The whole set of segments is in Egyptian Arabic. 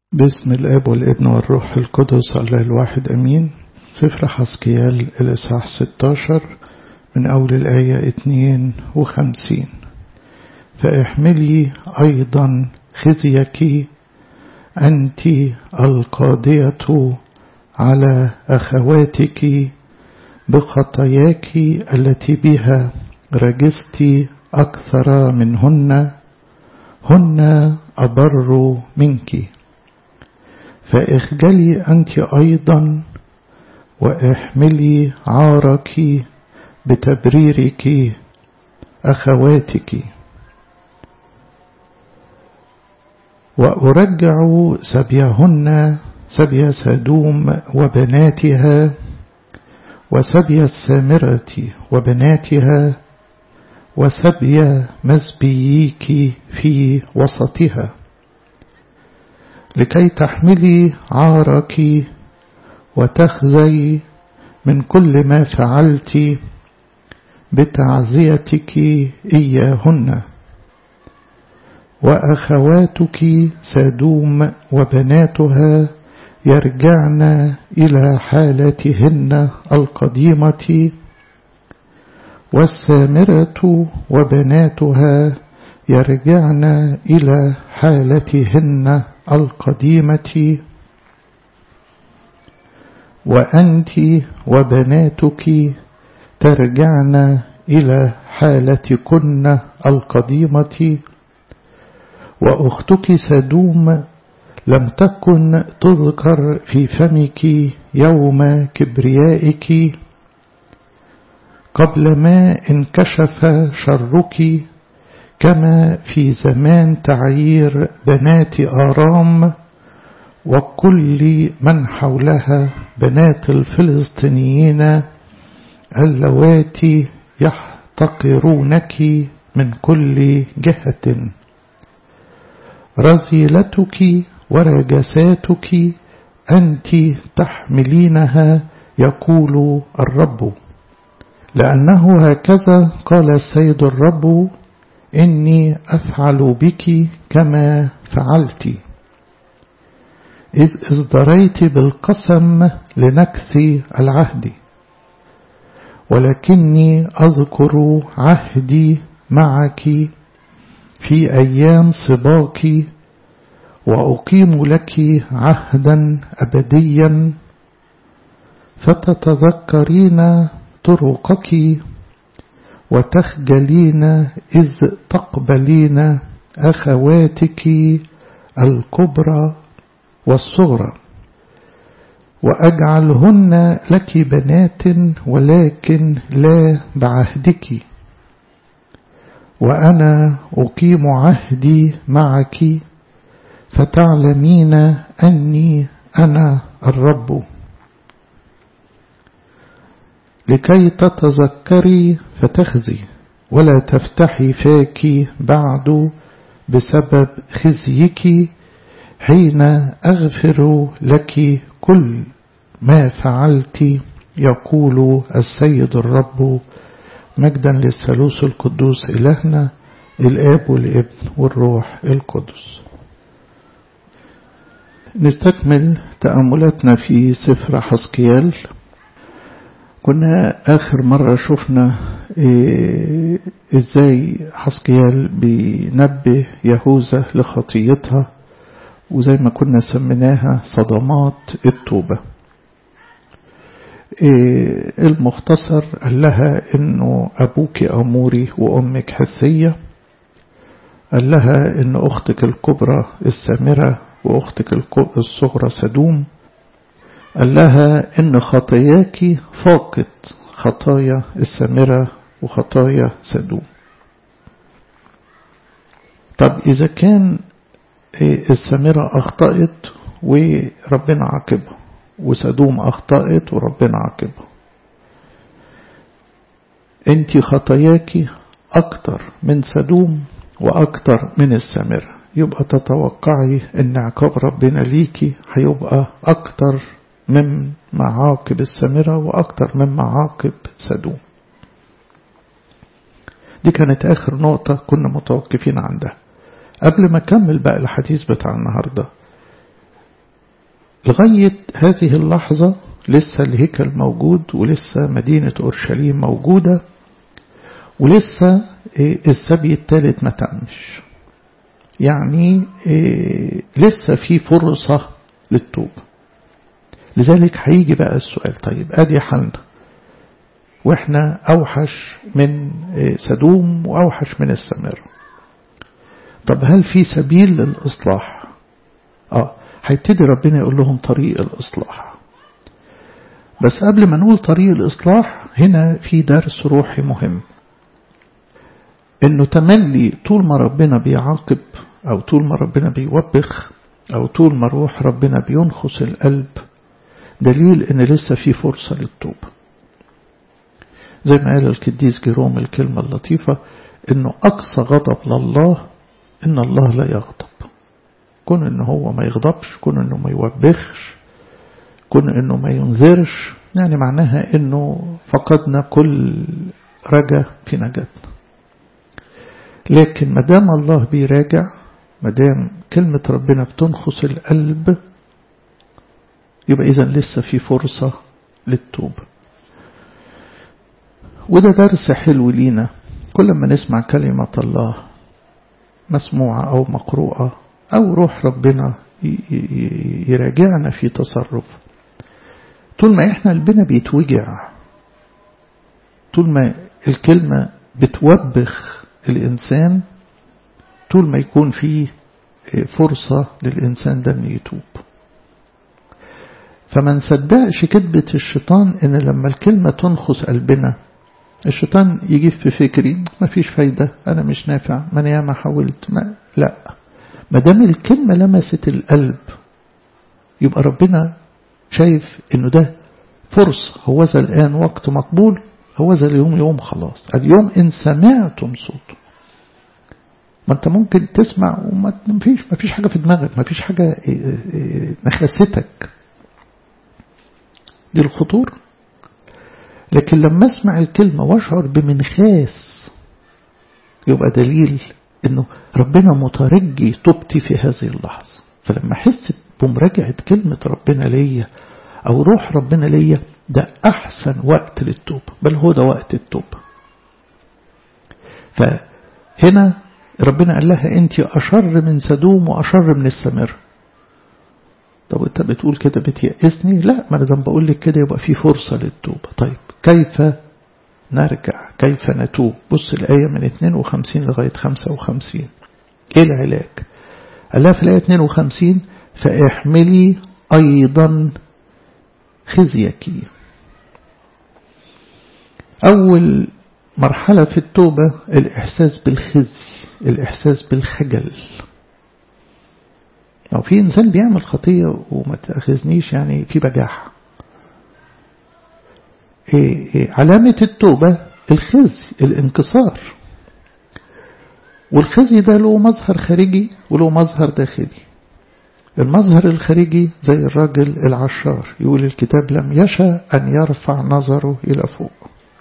باسم الاب والابن والروح القدس الله الواحد امين سفر حسكيال الاصحاح 16 من اول الايه 52 فاحملي ايضا خزيك انت القاضيه على اخواتك بخطاياك التي بها رجست اكثر منهن هن أبر منك فاخجلي أنت أيضا واحملي عارك بتبريرك أخواتك وأرجع سبيهن سبي سدوم وبناتها وسبي السامرة وبناتها وسبي مزبييك في وسطها لكي تحملي عارك وتخزي من كل ما فعلت بتعزيتك إياهن وأخواتك سادوم وبناتها يرجعن إلى حالتهن القديمة والسامرة وبناتها يرجعن إلى حالتهن القديمة وأنت وبناتك ترجعن إلى حالتكن القديمة وأختك سدوم لم تكن تذكر في فمك يوم كبريائك قبل ما انكشف شرك كما في زمان تعيير بنات آرام وكل من حولها بنات الفلسطينيين اللواتي يحتقرونك من كل جهة رزيلتك ورجساتك أنت تحملينها يقول الرب لأنه هكذا قال السيد الرب إني أفعل بك كما فعلت إذ ازدريت بالقسم لنكث العهد ولكني أذكر عهدي معك في أيام صباك وأقيم لك عهدا أبديا فتتذكرين طرقك وتخجلين إذ تقبلين أخواتك الكبرى والصغرى وأجعلهن لك بنات ولكن لا بعهدك وأنا أقيم عهدي معك فتعلمين أني أنا الرب لكي تتذكري فتخزي ولا تفتحي فاك بعد بسبب خزيك حين أغفر لك كل ما فعلت يقول السيد الرب مجدا للثالوث القدوس إلهنا الآب والابن والروح القدس نستكمل تأملاتنا في سفر حسكيال كنا آخر مرة شفنا إيه إزاي حسكيال بينبه يهوذا لخطيتها وزي ما كنا سميناها صدمات التوبة إيه المختصر قال لها إنه أبوك أموري وأمك حثية قال لها إن أختك الكبرى السامرة وأختك الصغرى سدوم قال لها إن خطاياك فاقت خطايا السامرة وخطايا سدوم طب إذا كان السامرة أخطأت وربنا عاقبها وسدوم أخطأت وربنا عاقبها انت خطاياك أكتر من سدوم وأكتر من السامرة يبقى تتوقعي ان عقاب ربنا ليكي هيبقى أكتر من معاقب السامرة وأكتر من معاقب سدوم دي كانت آخر نقطة كنا متوقفين عندها قبل ما أكمل بقى الحديث بتاع النهاردة لغاية هذه اللحظة لسه الهيكل موجود ولسه مدينة أورشليم موجودة ولسه السبي الثالث ما تمش يعني لسه في فرصة للتوبة لذلك هيجي بقى السؤال طيب ادي حالنا واحنا اوحش من سدوم واوحش من السمر طب هل في سبيل للاصلاح اه هيبتدي ربنا يقول لهم طريق الاصلاح بس قبل ما نقول طريق الاصلاح هنا في درس روحي مهم انه تملي طول ما ربنا بيعاقب او طول ما ربنا بيوبخ او طول ما روح ربنا بينخس القلب دليل ان لسه في فرصة للتوبة زي ما قال القديس جيروم الكلمة اللطيفة انه اقصى غضب لله ان الله لا يغضب كون انه هو ما يغضبش كون انه ما يوبخش كون انه ما ينذرش يعني معناها انه فقدنا كل رجا في نجاتنا لكن مدام الله بيراجع مدام كلمة ربنا بتنخص القلب يبقى إذا لسه في فرصة للتوبة وده درس حلو لينا كل ما نسمع كلمة الله مسموعة أو مقروءة أو روح ربنا يراجعنا في تصرف طول ما إحنا قلبنا بيتوجع طول ما الكلمة بتوبخ الإنسان طول ما يكون فيه فرصة للإنسان ده أن يتوب فما نصدقش كذبة الشيطان إن لما الكلمة تنخس قلبنا الشيطان يجي في فكري ما فيش فايدة أنا مش نافع ما أنا ياما حاولت ما لا ما دام الكلمة لمست القلب يبقى ربنا شايف إنه ده فرصة هو ذا الآن وقت مقبول هو ذا اليوم يوم خلاص اليوم إن سمعتم صوته ما انت ممكن تسمع وما فيش ما فيش حاجة في دماغك ما فيش حاجة نخستك دي الخطور لكن لما اسمع الكلمة واشعر بمنخاس يبقى دليل انه ربنا مترجي توبتي في هذه اللحظة فلما احس بمراجعة كلمة ربنا ليا او روح ربنا ليا ده احسن وقت للتوبة بل هو ده وقت التوبة فهنا ربنا قال لها انت اشر من سدوم واشر من السمر طب انت بتقول كده بتيأسني لا ما انا دام بقول لك كده يبقى في فرصة للتوبة طيب كيف نرجع كيف نتوب بص الآية من 52 لغاية 55 ايه العلاج قال لها في الآية 52 فاحملي أيضا خزيك أول مرحلة في التوبة الإحساس بالخزي الإحساس بالخجل لو في إنسان بيعمل خطية وما تأخذنيش يعني في بجاحة إيه إيه علامة التوبة الخزي الانكسار والخزي ده له مظهر خارجي وله مظهر داخلي المظهر الخارجي زي الراجل العشار يقول الكتاب لم يشأ أن يرفع نظره إلى فوق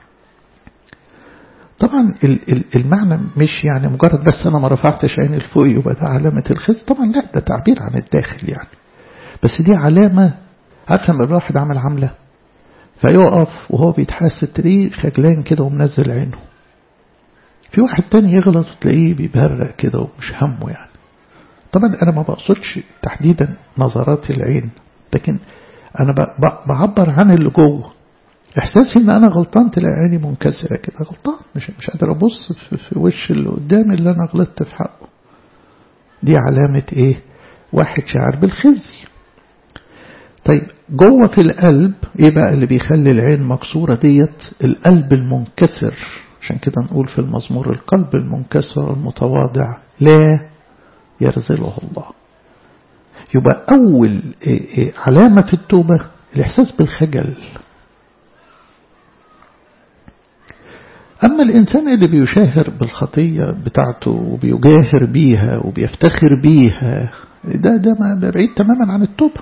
طبعا المعنى مش يعني مجرد بس أنا ما رفعتش عيني لفوق يبقى ده علامة الخزي طبعا لا ده تعبير عن الداخل يعني بس دي علامة عارف لما الواحد عمل عملة فيقف وهو بيتحاسب تلاقيه خجلان كده ومنزل عينه في واحد تاني يغلط وتلاقيه بيبرق كده ومش همه يعني طبعا أنا ما بقصدش تحديدا نظرات العين لكن أنا بعبر عن اللي جوه إحساسي إن أنا غلطان تلاقي عيني منكسرة كده غلطان مش مش قادر أبص في, في وش اللي قدامي اللي أنا غلطت في حقه دي علامة إيه؟ واحد شعر بالخزي طيب جوه في القلب إيه بقى اللي بيخلي العين مكسورة ديت القلب المنكسر عشان كده نقول في المزمور القلب المنكسر المتواضع لا يرزله الله يبقى أول علامة في التوبة الإحساس بالخجل أما الإنسان اللي بيشاهر بالخطية بتاعته وبيجاهر بيها وبيفتخر بيها ده ده بعيد تماما عن التوبة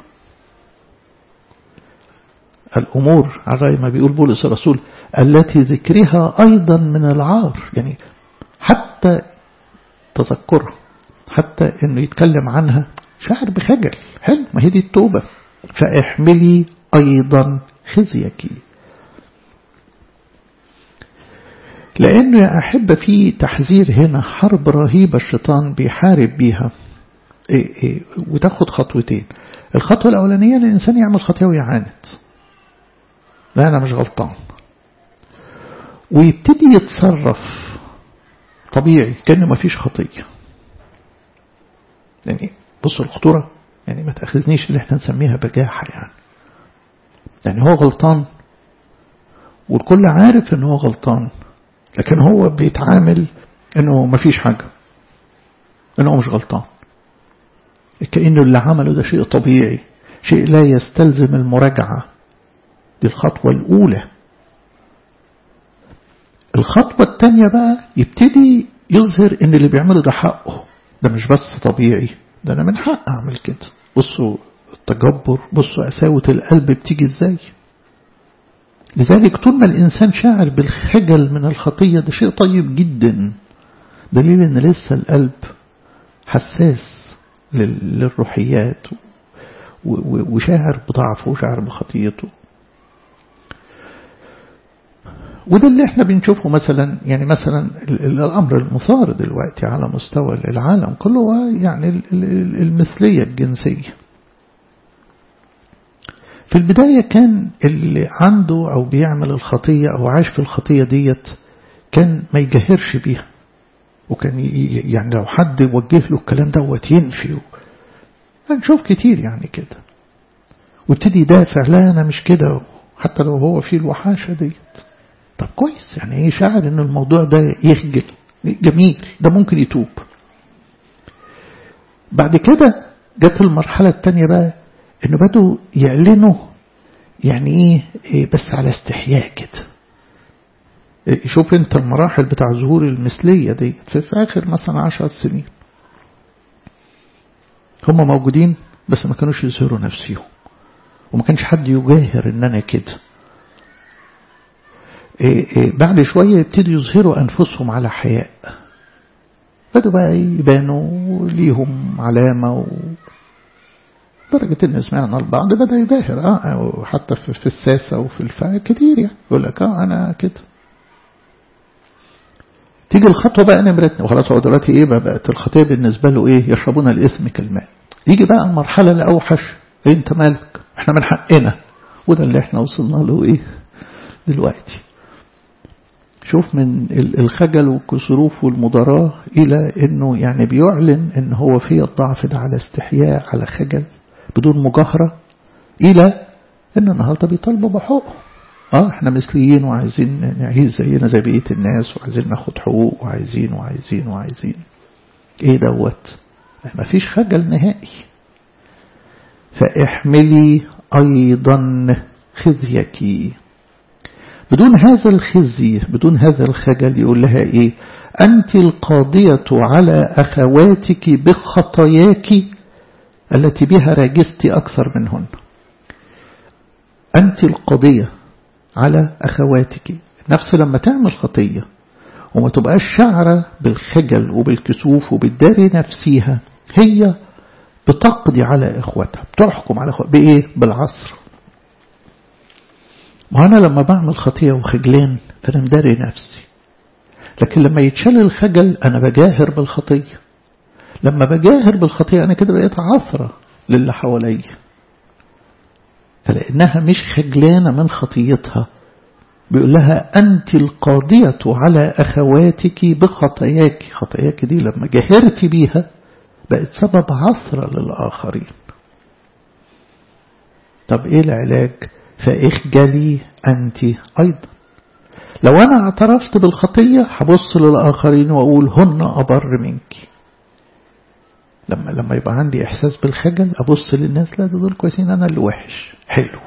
الأمور على رأي ما بيقول بولس الرسول التي ذكرها أيضا من العار يعني حتى تذكرها حتى انه يتكلم عنها شعر بخجل حلو ما هي دي التوبة فاحملي أيضا خزيك لأنه يا أحب في تحذير هنا حرب رهيبة الشيطان بيحارب بيها إيه إيه وتاخد خطوتين الخطوة الأولانية الإنسان يعمل خطية ويعاند لا أنا مش غلطان ويبتدي يتصرف طبيعي كأنه ما فيش خطية يعني بصوا الخطورة يعني ما تأخذنيش اللي احنا نسميها بجاحة يعني يعني هو غلطان والكل عارف ان هو غلطان لكن هو بيتعامل انه ما فيش حاجة انه هو مش غلطان كأنه اللي عمله ده شيء طبيعي شيء لا يستلزم المراجعة دي الخطوة الأولى الخطوة الثانية بقى يبتدي يظهر ان اللي بيعمله ده حقه ده مش بس طبيعي ده انا من حق اعمل كده بصوا التجبر بصوا قساوة القلب بتيجي ازاي لذلك طول ما الإنسان شاعر بالخجل من الخطية ده شيء طيب جدا دليل ان لسه القلب حساس للروحيات وشاعر بضعفه وشاعر بخطيته وده اللي احنا بنشوفه مثلا يعني مثلا الأمر المثار دلوقتي على مستوى العالم كله يعني المثلية الجنسية في البداية كان اللي عنده أو بيعمل الخطية أو عايش في الخطية ديت كان ما يجهرش بيها وكان يعني لو حد وجه له الكلام دوت ينفي هنشوف كتير يعني كده وابتدي يدافع لا أنا مش كده حتى لو هو فيه الوحاشة ديت طب كويس يعني ايه شاعر ان الموضوع ده يخجل جميل ده ممكن يتوب بعد كده جت المرحلة التانية بقى انه بدوا يعلنوا يعني ايه, إيه بس على استحياء كده إيه شوف انت المراحل بتاع ظهور المثلية دي في, في اخر مثلا عشر سنين هم موجودين بس ما كانوش يظهروا نفسهم وما كانش حد يجاهر ان انا كده إيه إيه بعد شوية يبتدوا يظهروا أنفسهم على حياء بدوا بقى يبانوا ليهم علامة و... درجة إن سمعنا البعض بدأ يجاهر آه حتى في, في الساسة وفي الفاء كتير يعني يقول لك آه أنا كده تيجي الخطوة بقى نمرتنا وخلاص هو دلوقتي إيه بقى بقت الخطية بالنسبة له إيه يشربون الإثم كالماء يجي بقى المرحلة الأوحش إيه أنت مالك إحنا من حقنا وده اللي إحنا وصلنا له إيه دلوقتي شوف من الخجل والكسروف والمضاراة إلى أنه يعني بيعلن أن هو فيه الضعف ده على استحياء على خجل بدون مجاهرة إلى أن النهاردة بيطالبوا بحقوقه اه احنا مثليين وعايزين نعيش زينا زي بقية الناس وعايزين ناخد حقوق وعايزين وعايزين وعايزين ايه دوت ما فيش خجل نهائي فاحملي ايضا خزيك بدون هذا الخزي بدون هذا الخجل يقول لها ايه أنت القاضية على أخواتك بخطاياك التي بها راجزت أكثر منهن أنت القاضية على أخواتك نفس لما تعمل خطية وما تبقاش شعرة بالخجل وبالكسوف وبالدار نفسيها هي بتقضي على إخواتها بتحكم على إخواتها بإيه؟ بالعصر ما أنا لما بعمل خطية وخجلان فأنا مداري نفسي لكن لما يتشال الخجل أنا بجاهر بالخطية لما بجاهر بالخطية أنا كده بقيت عثرة للي حواليا فلأنها مش خجلانة من خطيتها بيقول لها أنت القاضية على أخواتك بخطاياك خطاياك دي لما جاهرت بيها بقت سبب عثرة للآخرين طب إيه العلاج فاخجلي أنت أيضا لو أنا اعترفت بالخطية هبص للآخرين وأقول هن أبر منك لما لما يبقى عندي إحساس بالخجل أبص للناس لا دول كويسين أنا اللي وحش حلو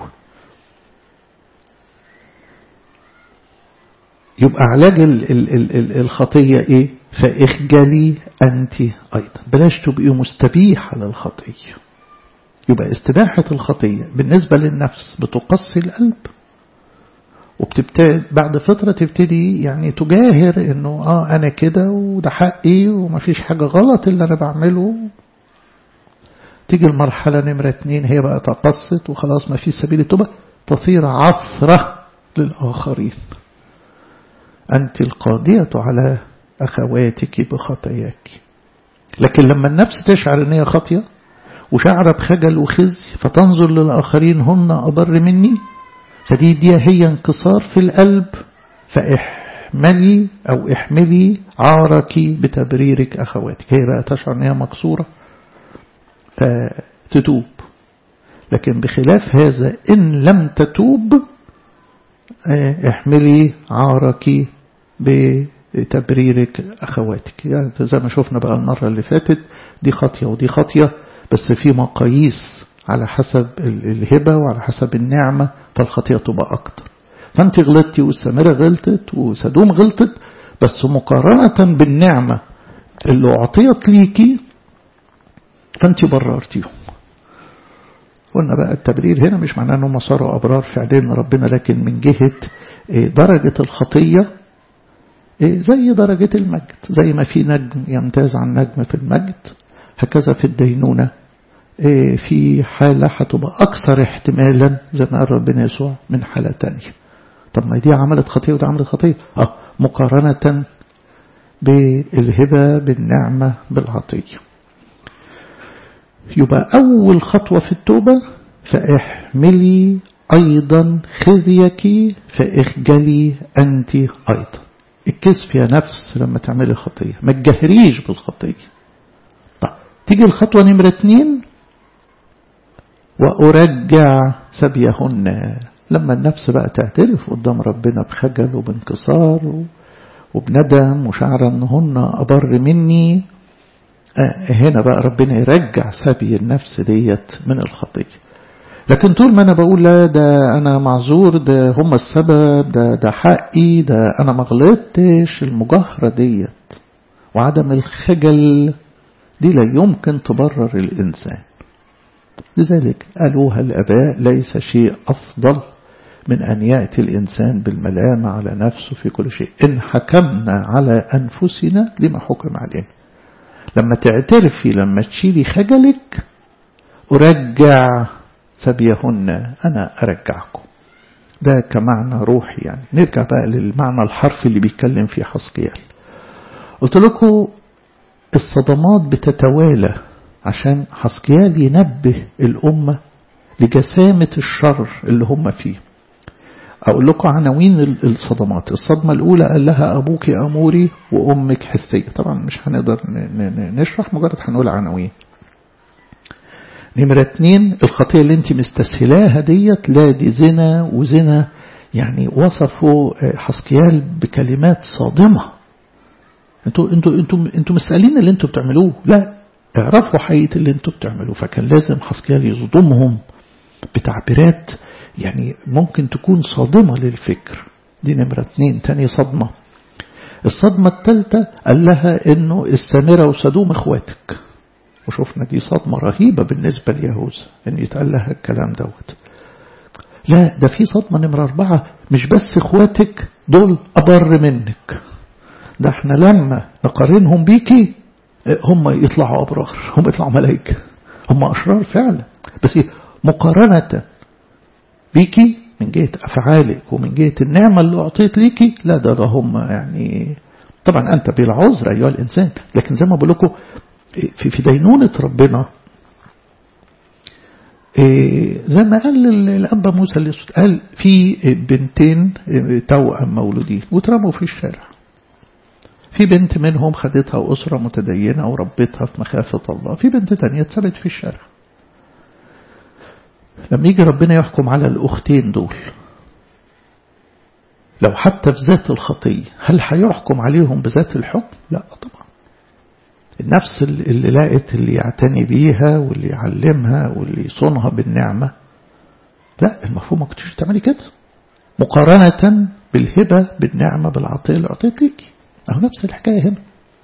يبقى علاج ال ال ال ال الخطية إيه فاخجلي أنت أيضا بلاش تبقي مستبيحة للخطية يبقى استباحة الخطية بالنسبة للنفس بتقصي القلب وبتبتدي بعد فترة تبتدي يعني تجاهر انه اه انا كده وده حقي ومفيش حاجة غلط اللي انا بعمله تيجي المرحلة نمرة اتنين هي بقى تقصت وخلاص ما في سبيل التوبة تصير عثرة للآخرين أنت القاضية على أخواتك بخطاياك لكن لما النفس تشعر أن هي خطية وشعر بخجل وخزي فتنظر للآخرين هن أبر مني فدي دي هي انكسار في القلب فاحملي أو احملي عارك بتبريرك أخواتك هي بقى تشعر أن هي مكسورة فتتوب لكن بخلاف هذا إن لم تتوب احملي عارك بتبريرك أخواتك يعني زي ما شفنا بقى المرة اللي فاتت دي خطية ودي خطية بس في مقاييس على حسب الهبة وعلى حسب النعمة فالخطية تبقى أكتر فأنت غلطتي والسامرة غلطت وسدوم غلطت بس مقارنة بالنعمة اللي أعطيت ليكي فأنت بررتيهم قلنا بقى التبرير هنا مش معناه أنهم صاروا أبرار في عدين ربنا لكن من جهة درجة الخطية زي درجة المجد زي ما في نجم يمتاز عن نجم في المجد هكذا في الدينونة في حالة هتبقى أكثر احتمالا زي ما قال ربنا يسوع من حالة تانية طب ما دي عملت خطية وده عملت خطية اه مقارنة بالهبة بالنعمة بالعطية يبقى أول خطوة في التوبة فاحملي أيضا خذيك فاخجلي أنت أيضا الكسف يا نفس لما تعملي خطية ما تجهريش بالخطية طيب تيجي الخطوة نمرة اتنين وأرجع سبيهن لما النفس بقى تعترف قدام ربنا بخجل وبانكسار وبندم وشعر أنهن أبر مني هنا بقى ربنا يرجع سبي النفس ديت من الخطية لكن طول ما أنا بقول لا ده أنا معذور ده هم السبب ده ده حقي ده أنا ما غلطتش المجاهرة ديت وعدم الخجل دي لا يمكن تبرر الإنسان لذلك قالوها الأباء ليس شيء أفضل من أن يأتي الإنسان بالملامة على نفسه في كل شيء إن حكمنا على أنفسنا لما حكم علينا لما تعترفي لما تشيلي خجلك أرجع سبيهن أنا أرجعكم ده كمعنى روحي يعني نرجع بقى للمعنى الحرفي اللي بيتكلم فيه حسقيال قلت لكم الصدمات بتتوالى عشان حسقيال ينبه الأمة لجسامة الشر اللي هم فيه أقول لكم عناوين الصدمات الصدمة الأولى قال لها أبوك أموري وأمك حثية طبعا مش هنقدر نشرح مجرد هنقول عناوين نمرة اتنين الخطية اللي انت مستسهلاها ديت لا دي زنا وزنا يعني وصفوا حسقيال بكلمات صادمة انتوا انتوا انتوا انتوا مستقلين اللي انتوا بتعملوه لا اعرفوا حقيقة اللي انتوا بتعملوه فكان لازم حسقيال يصدمهم بتعبيرات يعني ممكن تكون صادمة للفكر دي نمرة اتنين تاني صدمة الصدمة الثالثة قال لها انه السامرة وسدوم اخواتك وشفنا دي صدمة رهيبة بالنسبة ليهوذا ان يتقال لها الكلام دوت لا ده في صدمة نمرة أربعة مش بس اخواتك دول أبر منك ده احنا لما نقارنهم بيكي هم يطلعوا أبرار هم يطلعوا ملائكة هم أشرار فعلا بس مقارنة بيكي من جهة أفعالك ومن جهة النعمة اللي أعطيت ليكي لا ده ده هم يعني طبعا أنت بلا عذر أيها الإنسان لكن زي ما بقول لكم في في دينونة ربنا زي ما قال الأنبا موسى الأسود قال في بنتين توأم مولودين واترموا في الشارع في بنت منهم خدتها أسرة متدينة وربتها في مخافة الله في بنت تانية اتسبت في الشارع لما يجي ربنا يحكم على الأختين دول لو حتى في ذات الخطية هل هيحكم عليهم بذات الحكم؟ لا طبعا النفس اللي لقت اللي يعتني بيها واللي يعلمها واللي يصونها بالنعمة لا المفروض ما كنتش تعملي كده مقارنة بالهبة بالنعمة بالعطية اللي أعطيت ليكي أهو نفس الحكاية هنا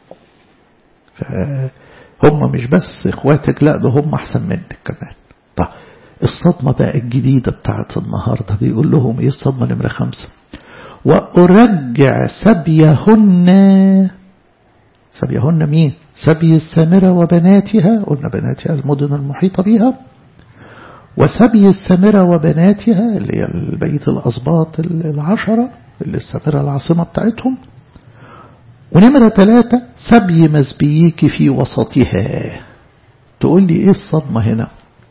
فهم مش بس إخواتك لا ده هم أحسن منك كمان طيب الصدمة بقى الجديدة بتاعت النهاردة بيقول لهم ايه الصدمة نمرة خمسة وأرجع سبيهن سبيهن مين سبي السامرة وبناتها قلنا بناتها المدن المحيطة بها وسبي السامرة وبناتها اللي هي بقية الأسباط العشرة اللي السامرة العاصمة بتاعتهم ونمرة ثلاثة سبي مزبيك في وسطها تقول لي ايه الصدمة هنا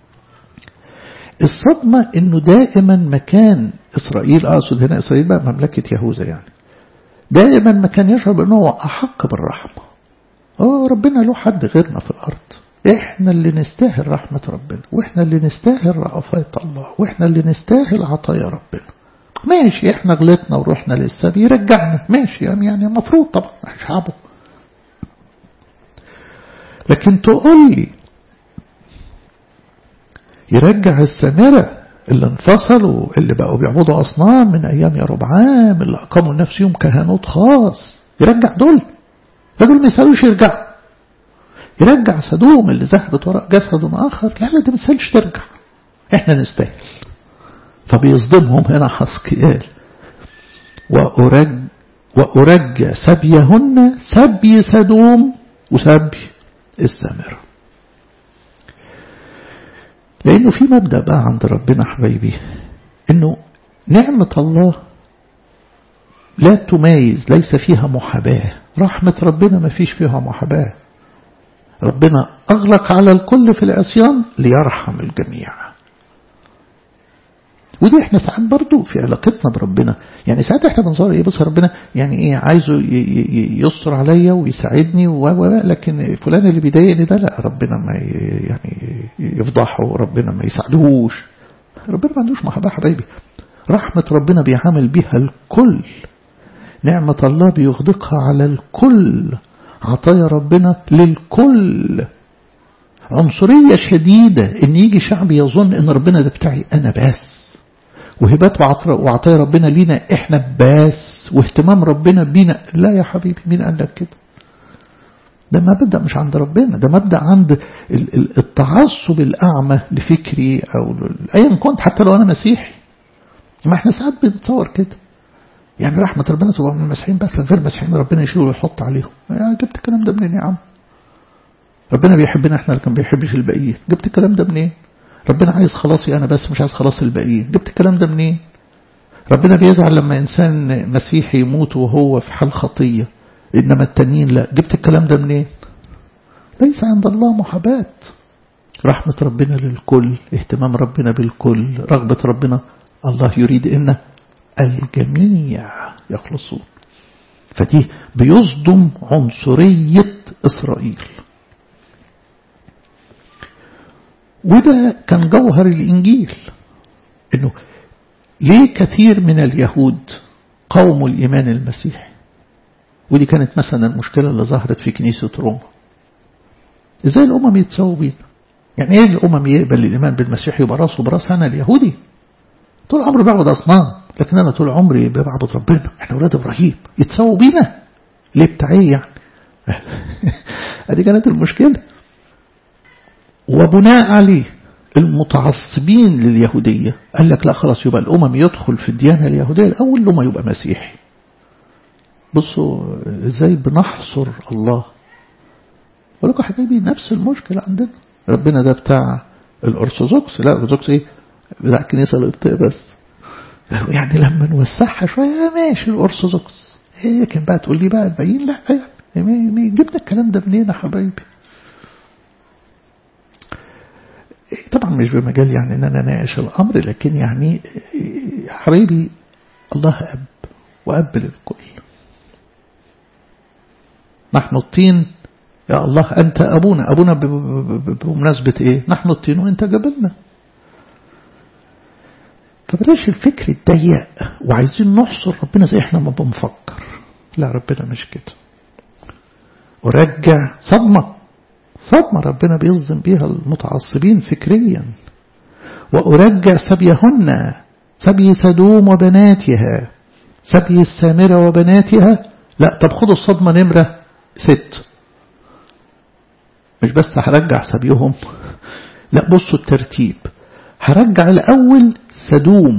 الصدمة انه دائما مكان اسرائيل اقصد هنا اسرائيل بقى مملكة يهوذا يعني دائما ما كان يشعر بانه هو احق بالرحمة اه ربنا له حد غيرنا في الارض احنا اللي نستاهل رحمة ربنا واحنا اللي نستاهل رأفات الله واحنا اللي نستاهل عطايا ربنا ماشي احنا غلطنا ورحنا للسبي يرجعنا ماشي يعني المفروض طبعا احنا شعبه لكن تقول لي يرجع السامرة اللي انفصلوا اللي بقوا بيعبدوا أصنام من أيام يا ربعام اللي أقاموا نفسهم كهنوت خاص يرجع دول دول ما يسألوش يرجعوا يرجع سدوم اللي ذهبت وراء جسد آخر لا لا ده ما يسألش ترجع احنا نستاهل فبيصدمهم هنا حسكيال وأرج وأرجى سبيهن سبي سدوم وسبي السامرة لأنه في مبدأ بقى عند ربنا حبايبي إنه نعمة الله لا تميز ليس فيها محاباة رحمة ربنا ما فيش فيها محاباة ربنا أغلق على الكل في العصيان ليرحم الجميع ودي احنا ساعات برضو في علاقتنا بربنا يعني ساعات احنا بنصور ايه بص ربنا يعني ايه عايزه يستر عليا ويساعدني و لكن فلان اللي بيضايقني ده لا ربنا ما يعني يفضحه ربنا ما يساعدهوش ربنا ما عندوش محبه حبايبي رحمة ربنا بيعامل بيها الكل نعمة الله بيغدقها على الكل عطايا ربنا للكل عنصرية شديدة ان يجي شعب يظن ان ربنا ده بتاعي انا بس وهبات وعطايا ربنا لينا احنا بس واهتمام ربنا بينا لا يا حبيبي مين قال لك كده ده مبدأ مش عند ربنا ده مبدأ عند التعصب الأعمى لفكري أو أيا كنت حتى لو أنا مسيحي ما احنا ساعات بنتصور كده يعني رحمة ربنا تبقى من المسيحيين بس غير المسيحيين ربنا يشيله ويحط عليهم يعني جبت الكلام ده منين يا عم ربنا بيحبنا احنا لكن بيحبش الباقيين جبت الكلام ده منين ربنا عايز خلاصي أنا بس مش عايز خلاص الباقيين جبت الكلام ده منين ربنا بيزعل لما إنسان مسيحي يموت وهو في حال خطية إنما التانيين لا جبت الكلام ده منين ليس عند الله محاباة رحمة ربنا للكل اهتمام ربنا بالكل رغبة ربنا الله يريد إن الجميع يخلصون فدي بيصدم عنصرية إسرائيل وده كان جوهر الإنجيل إنه ليه كثير من اليهود قوموا الإيمان المسيحي ودي كانت مثلا المشكلة اللي ظهرت في كنيسة روما إزاي الأمم يتساووا بينا يعني إيه الأمم يقبل الإيمان بالمسيح يبقى راسه براس أنا اليهودي طول عمري بعبد أصنام لكن أنا طول عمري بعبد ربنا إحنا أولاد إبراهيم يتساووا بينا ليه بتاع إيه يعني هذه كانت المشكلة وبناء عليه المتعصبين لليهودية قال لك لا خلاص يبقى الأمم يدخل في الديانة اليهودية الأول لما يبقى مسيحي بصوا ازاي بنحصر الله أقول لكم حبيبي نفس المشكلة عندنا ربنا ده بتاع الأرثوذكس لا الأرثوذكس إيه بتاع الكنيسة القبطية بس يعني لما نوسعها شوية ماشي الأرثوذكس لكن بقى تقول لي بقى الباقيين لا يعني جبنا الكلام ده منين يا حبايبي طبعا مش بمجال يعني ان انا ناقش الامر لكن يعني حبيبي الله اب واب للكل نحن الطين يا الله أنت أبونا أبونا بمناسبة إيه نحن الطين وأنت جبلنا فبلاش الفكر الضيق وعايزين نحصر ربنا زي احنا ما بنفكر لا ربنا مش كده ورجع صدمة صدمة ربنا بيصدم بيها المتعصبين فكريا وأرجع سبيهن سبي سدوم وبناتها سبي السامرة وبناتها لا طب خدوا الصدمة نمرة ست مش بس هرجع سبيهم لا بصوا الترتيب هرجع الأول سدوم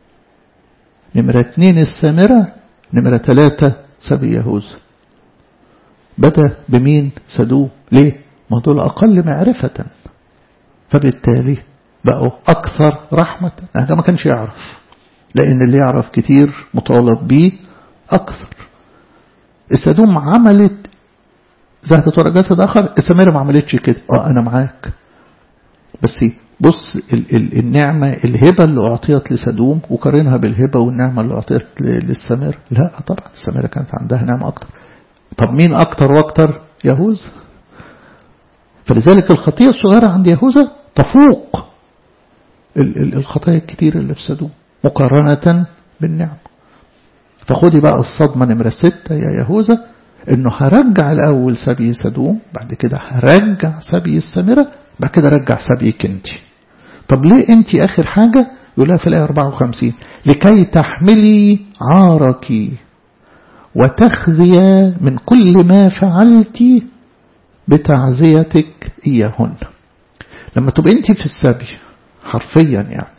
نمرة اتنين السامرة نمرة ثلاثة سبي يهوذا بدأ بمين سدوم ليه ما دول أقل معرفة فبالتالي بقوا أكثر رحمة هذا ما كانش يعرف لأن اللي يعرف كتير مطالب بيه أكثر السدوم عملت ذات ورا جسد آخر السميرة ما عملتش كده اه أنا معاك بس بص ال ال النعمة الهبة اللي أعطيت لسدوم وقارنها بالهبة والنعمة اللي أعطيت للسمير لا طبعا السميرة كانت عندها نعمة أكتر طب مين أكتر وأكتر يهوذا فلذلك الخطية الصغيرة عند يهوذا تفوق ال ال الخطايا الكتير اللي في سدوم مقارنة بالنعمة فخدي بقى الصدمة نمرة ستة يا يهوذا انه هرجع الاول سبي سدوم بعد كده هرجع سبي السامرة بعد كده رجع سبيك انت طب ليه انت اخر حاجة يقولها في الايه 54 لكي تحملي عارك وتخزي من كل ما فعلت بتعزيتك اياهن لما تبقى انت في السبي حرفيا يعني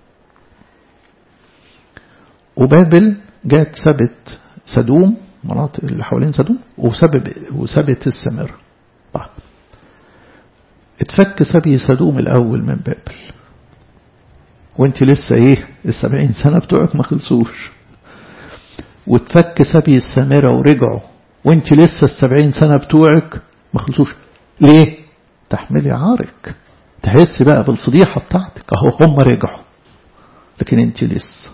وبابل جات سبت سدوم مناطق اللي حوالين سدوم وسبب وسبت السمر طيب اتفك سبي سدوم الأول من بابل وانت لسه ايه السبعين سنة بتوعك ما خلصوش واتفك سبي السامرة ورجعوا وانت لسه السبعين سنة بتوعك ما خلصوش ليه تحملي عارك تحس بقى بالفضيحة بتاعتك اهو هم رجعوا لكن انت لسه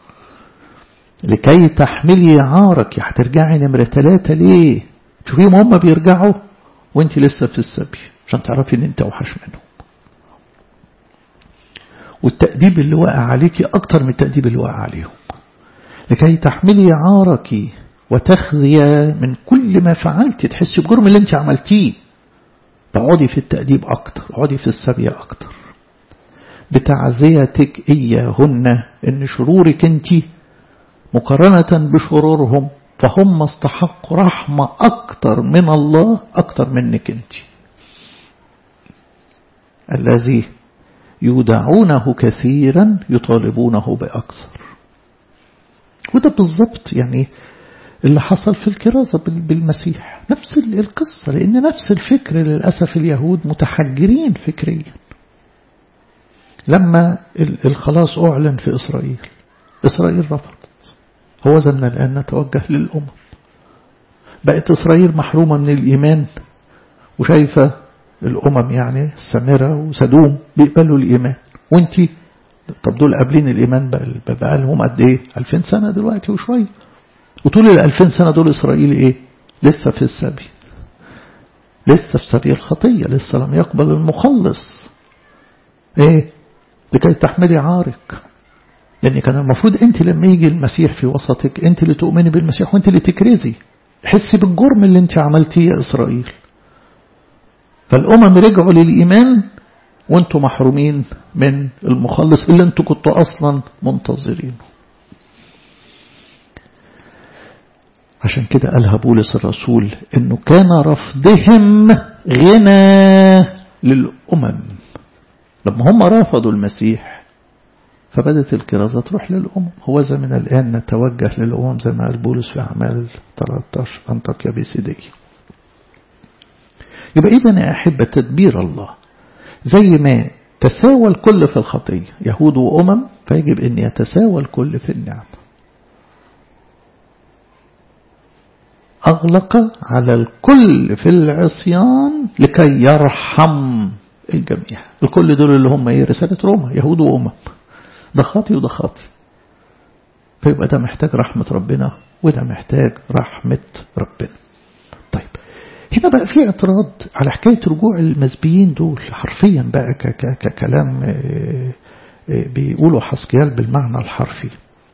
لكي تحملي عارك هترجعي نمرة ثلاثة ليه شوفيهم هم بيرجعوا وانت لسه في السبي عشان تعرفي ان انت اوحش منهم والتأديب اللي وقع عليكي اكتر من التأديب اللي وقع عليهم لكي تحملي عارك وتخذي من كل ما فعلت تحسي بجرم اللي انت عملتيه تقعدي في التأديب اكتر اقعدي في السبي اكتر بتعزيتك إياهن إن شرورك أنت مقارنة بشرورهم فهم استحقوا رحمة أكتر من الله أكتر منك أنت الذي يودعونه كثيرا يطالبونه بأكثر وده بالضبط يعني اللي حصل في الكرازة بالمسيح نفس القصة لأن نفس الفكر للأسف اليهود متحجرين فكريا لما الخلاص أعلن في إسرائيل إسرائيل رفضت هو زمنا الآن نتوجه للأمم بقت إسرائيل محرومة من الإيمان وشايفة الأمم يعني السامرة وسدوم بيقبلوا الإيمان وانتي طب دول قابلين الإيمان بقى لهم قد إيه 2000 سنة دلوقتي وشوية وطول ال 2000 سنة دول إسرائيل إيه لسه في السبي لسه في سبي الخطية لسه لم يقبل المخلص إيه لكي تحملي عارك لأن كان المفروض أنت لما يجي المسيح في وسطك أنت اللي تؤمني بالمسيح وأنت اللي تكرزي حسي بالجرم اللي أنت عملتيه يا إسرائيل فالأمم رجعوا للإيمان وأنتم محرومين من المخلص اللي أنتم كنتوا أصلا منتظرينه عشان كده قالها بولس الرسول انه كان رفضهم غنى للأمم لما هم رفضوا المسيح فبدت الكرازة تروح للأمم هو زي من الآن نتوجه للأمم زي ما قال بولس في أعمال 13 أنطاكيا بيسيدية يبقى إذا يا أحبة تدبير الله زي ما تساوى الكل في الخطية يهود وأمم فيجب أن يتساوى الكل في النعمة أغلق على الكل في العصيان لكي يرحم الجميع الكل دول اللي هم ايه رسالة روما يهود وأمم ده خاطي وده خاطي فيبقى ده محتاج رحمة ربنا وده محتاج رحمة ربنا طيب هنا بقى في اعتراض على حكاية رجوع المسبيين دول حرفيا بقى ككلام بيقولوا حسكيال بالمعنى الحرفي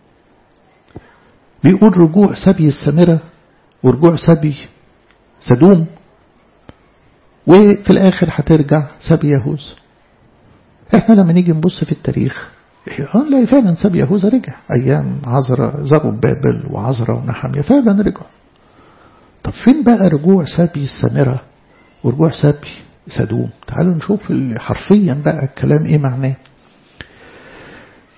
بيقول رجوع سبي السامرة ورجوع سبي سدوم وفي الآخر هترجع سبي يهوذا احنا لما نيجي نبص في التاريخ نلاقي فعلا سبي يهوذا رجع أيام عزرا زروا بابل وعزرا ونحمية فعلا رجعوا طب فين بقى رجوع سبي السامرة ورجوع سبي سدوم تعالوا نشوف حرفيا بقى الكلام ايه معناه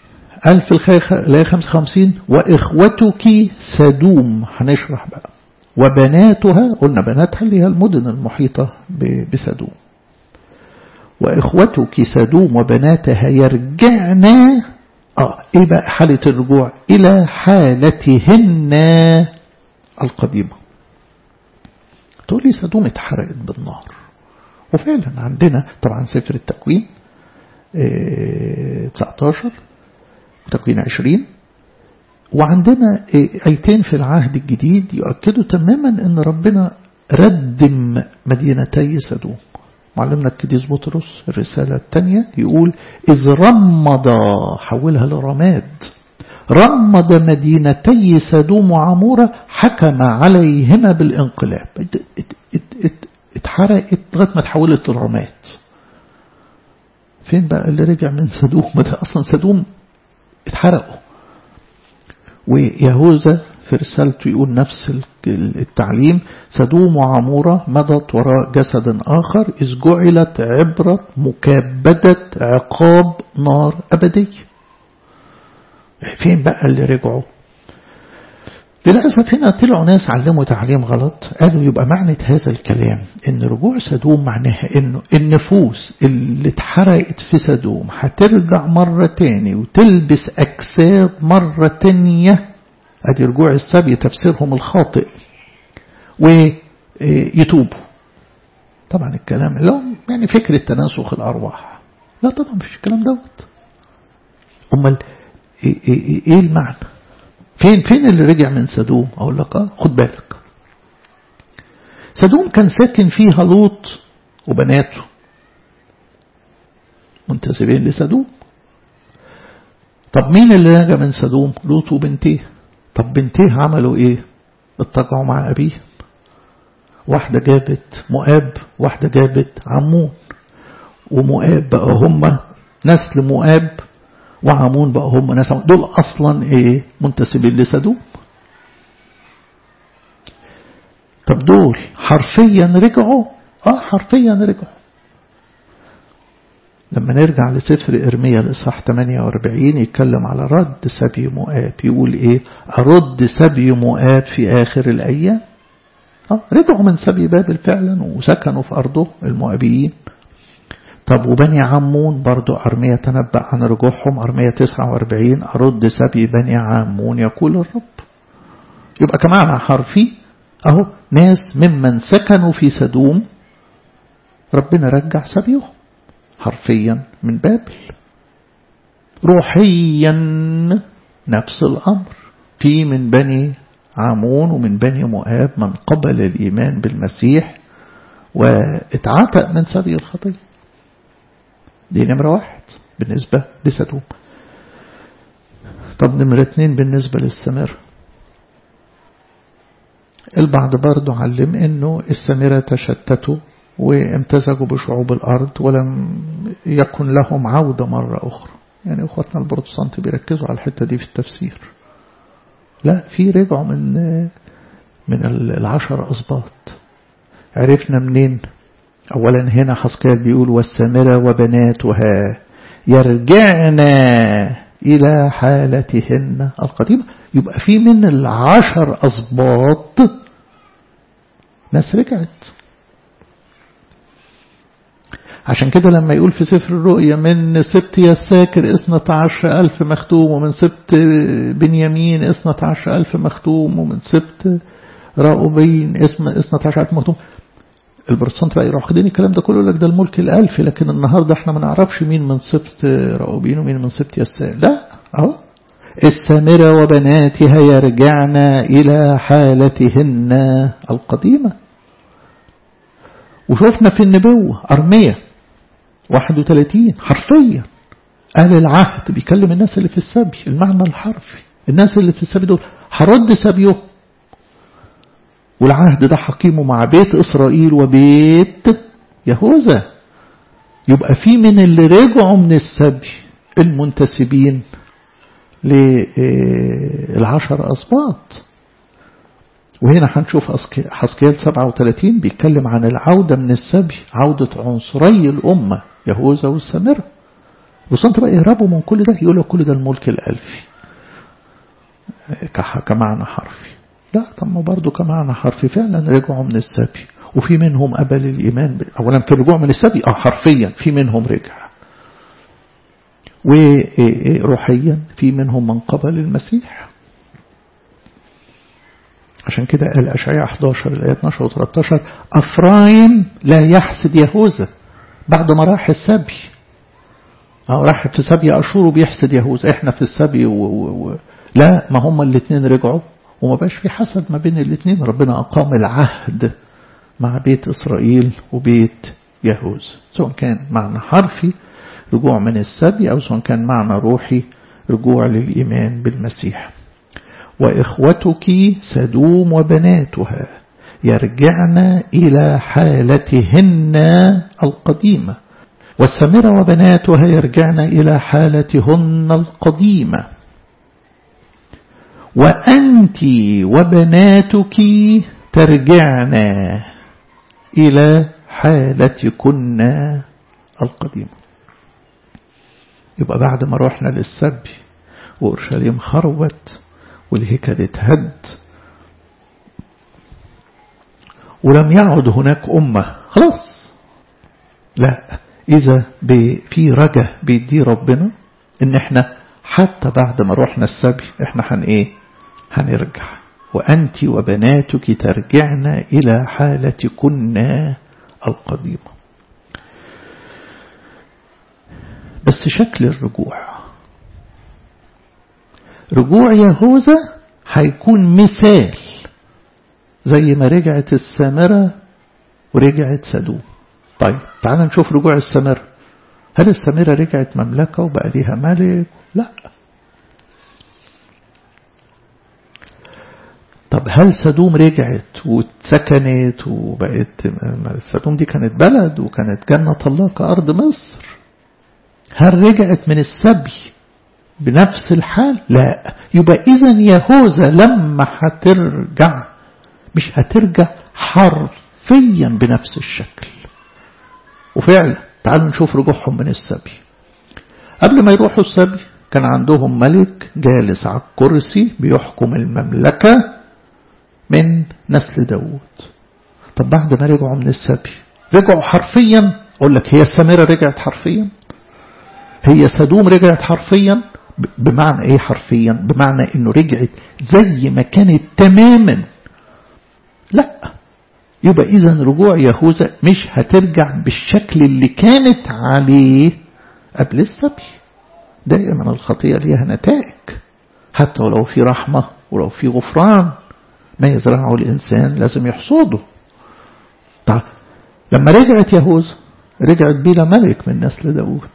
قال في الآية 55 وإخوتك سدوم هنشرح بقى وبناتها قلنا بناتها اللي هي المدن المحيطة بسدوم وإخوتك سدوم وبناتها يرجعن آه إيه بقى حالة الرجوع إلى حالتهن القديمة تقول لي سدوم اتحرقت بالنار وفعلا عندنا طبعا سفر التكوين اه 19 وتكوين 20 وعندنا ايتين في العهد الجديد يؤكدوا تماما ان ربنا ردم مدينتي سدوم معلمنا القديس بطرس الرسالة الثانية يقول إذ رمض حولها لرماد رمض مدينتي سدوم وعمورة حكم عليهما بالانقلاب اتحرقت لغاية ما تحولت لرماد فين بقى اللي رجع من سدوم ده أصلا سدوم اتحرقوا ويهوذا في رسالته يقول نفس التعليم سدوم وعمورة مضت وراء جسد آخر إذ جعلت عبرة مكابدة عقاب نار أبدي فين بقى اللي رجعوا للأسف هنا طلعوا ناس علموا تعليم غلط قالوا يبقى معنى هذا الكلام ان رجوع سدوم معناها انه النفوس اللي اتحرقت في سدوم هترجع مرة تاني وتلبس أجساد مرة تانية ادي رجوع السبي تفسيرهم الخاطئ ويتوبوا طبعا الكلام لو يعني فكرة تناسخ الأرواح لا طبعا مفيش الكلام دوت أمال إيه, إيه, إيه المعنى فين فين اللي رجع من سدوم أقول لك آه خد بالك سدوم كان ساكن فيها لوط وبناته منتسبين لسدوم طب مين اللي نجا من سدوم لوط وبنتيه طب بنتيه عملوا ايه اتقعوا مع ابيه واحدة جابت مؤاب واحدة جابت عمون ومؤاب بقى هم نسل مؤاب وعمون بقى هم ناس دول اصلا ايه منتسبين لسدوم طب دول حرفيا رجعوا اه حرفيا رجعوا لما نرجع لسفر إرميا الإصحاح 48 يتكلم على رد سبي مؤاب يقول إيه أرد سبي مؤاب في آخر الأيام آه رجعوا من سبي بابل فعلا وسكنوا في أرضه المؤابيين طب وبني عمون برضو أرمية تنبأ عن رجوعهم أرمية 49 أرد سبي بني عمون يقول الرب يبقى كمعنى حرفي أهو ناس ممن سكنوا في سدوم ربنا رجع سبيهم حرفيا من بابل روحيا نفس الأمر في من بني عامون ومن بني مؤاب من قبل الإيمان بالمسيح واتعتق من سبي الخطية دي نمرة واحد بالنسبة لسدوم طب نمرة اتنين بالنسبة للسمر البعض برضو علم انه السمرة تشتتوا وامتزجوا بشعوب الأرض ولم يكن لهم عودة مرة أخرى يعني أخواتنا البروتستانت بيركزوا على الحتة دي في التفسير لا في رجعوا من من العشر أسباط عرفنا منين أولا هنا حسكال بيقول والسامرة وبناتها يرجعن إلى حالتهن القديمة يبقى في من العشر أسباط ناس رجعت عشان كده لما يقول في سفر الرؤيا من سبت يساكر اثنة عشر ألف مختوم ومن سبت بنيامين اثنة عشر ألف مختوم ومن سبت راؤوبين اثنة عشر ألف مختوم البروتستانت بقى يروح واخدين الكلام ده كله لك ده الملك الألفي لكن النهاردة احنا ما نعرفش مين من سبت راؤوبين ومين من سبت يساكر لا اهو السامرة وبناتها يرجعن إلى حالتهن القديمة وشوفنا في النبوة أرمية 31 حرفيا أهل العهد بيكلم الناس اللي في السبي المعنى الحرفي الناس اللي في السبي دول هرد سبيه والعهد ده حكيمه مع بيت إسرائيل وبيت يهوذا يبقى في من اللي رجعوا من السبي المنتسبين للعشر أسباط وهنا هنشوف حسكيال 37 بيتكلم عن العودة من السبي عودة عنصري الأمة يهوذا والسامرة بس انت بقى يهربوا من كل ده يقولوا كل ده الملك الألفي كمعنى حرفي لا طب ما برضه كمعنى حرفي فعلا رجعوا من السبي وفي منهم قبل الإيمان أولا في الرجوع من السبي اه حرفيا في منهم رجع وروحيا في منهم من قبل المسيح عشان كده قال أشعياء 11 الآية 12 و 13 أفرايم لا يحسد يهوذا بعد ما راح السبي أو راح في سبي أشور وبيحسد يهوذا إحنا في السبي و... و... و... لا ما هم الاثنين رجعوا وما بقاش في حسد ما بين الاثنين ربنا أقام العهد مع بيت إسرائيل وبيت يهوذا سواء كان معنى حرفي رجوع من السبي أو سواء كان معنى روحي رجوع للإيمان بالمسيح وإخوتك سدوم وبناتها يرجعن إلى حالتهن القديمة والسمرة وبناتها يرجعن إلى حالتهن القديمة وأنت وبناتك ترجعن إلى حالتكن القديمة يبقى بعد ما رحنا للسبي وأورشليم خربت والهيكل اتهد ولم يعد هناك أمة خلاص لا إذا في رجا بيدي ربنا إن إحنا حتى بعد ما رحنا السبي إحنا هن إيه هنرجع وأنت وبناتك ترجعن إلى حالتكن القديمة بس شكل الرجوع رجوع يهوذا هيكون مثال زي ما رجعت السامرة ورجعت سدوم طيب تعال نشوف رجوع السامرة هل السامرة رجعت مملكة وبقى ليها ملك لا طب هل سدوم رجعت واتسكنت وبقت سدوم دي كانت بلد وكانت جنة الله كأرض مصر هل رجعت من السبي بنفس الحال لا يبقى إذا يهوذا لما هترجع مش هترجع حرفيا بنفس الشكل وفعلا تعالوا نشوف رجوعهم من السبي قبل ما يروحوا السبي كان عندهم ملك جالس على الكرسي بيحكم المملكة من نسل داود طب بعد ما رجعوا من السبي رجعوا حرفيا أقول لك هي السامرة رجعت حرفيا هي سدوم رجعت حرفيا بمعنى ايه حرفيا بمعنى انه رجعت زي ما كانت تماما لا يبقى اذا رجوع يهوذا مش هترجع بالشكل اللي كانت عليه قبل السبي دائما الخطية ليها نتائج حتى ولو في رحمة ولو في غفران ما يزرعه الإنسان لازم يحصده طيب لما رجعت يهوذا رجعت بلا ملك من نسل داود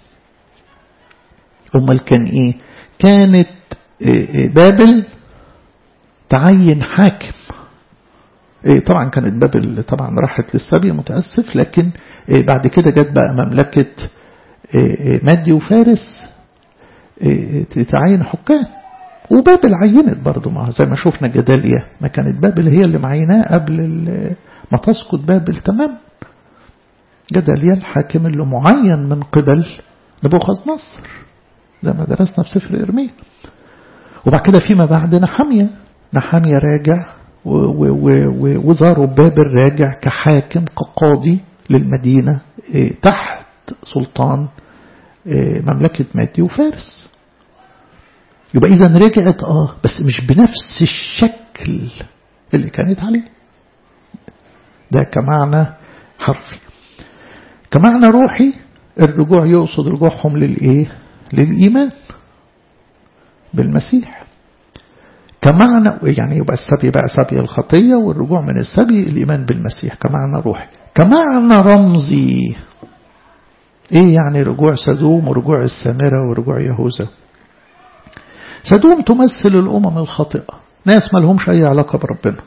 أمال كان إيه كانت بابل تعين حاكم طبعا كانت بابل طبعا راحت للسبي متأسف لكن بعد كده جت بقى مملكة مادي وفارس تعين حكام وبابل عينت برضو معها زي ما شفنا جداليا ما كانت بابل هي اللي معيناه قبل ما تسقط بابل تمام جداليا الحاكم اللي معين من قبل نبوخذ نصر زي ما درسنا في سفر إرميا وبعد كده فيما بعد نحمية نحمية راجع وزاره بابل راجع كحاكم كقاضي للمدينة تحت سلطان مملكة مادي وفارس يبقى إذا رجعت آه بس مش بنفس الشكل اللي كانت عليه ده كمعنى حرفي كمعنى روحي الرجوع يقصد رجوعهم للإيه للإيمان بالمسيح كمعنى يعني يبقى السبي بقى سبي الخطية والرجوع من السبي الإيمان بالمسيح كمعنى روحي كمعنى رمزي إيه يعني رجوع سدوم ورجوع السامرة ورجوع يهوذا سدوم تمثل الأمم الخاطئة ناس ما لهمش أي علاقة بربنا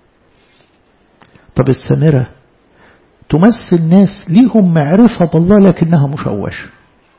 طب السامرة تمثل ناس ليهم معرفة بالله لكنها مشوشة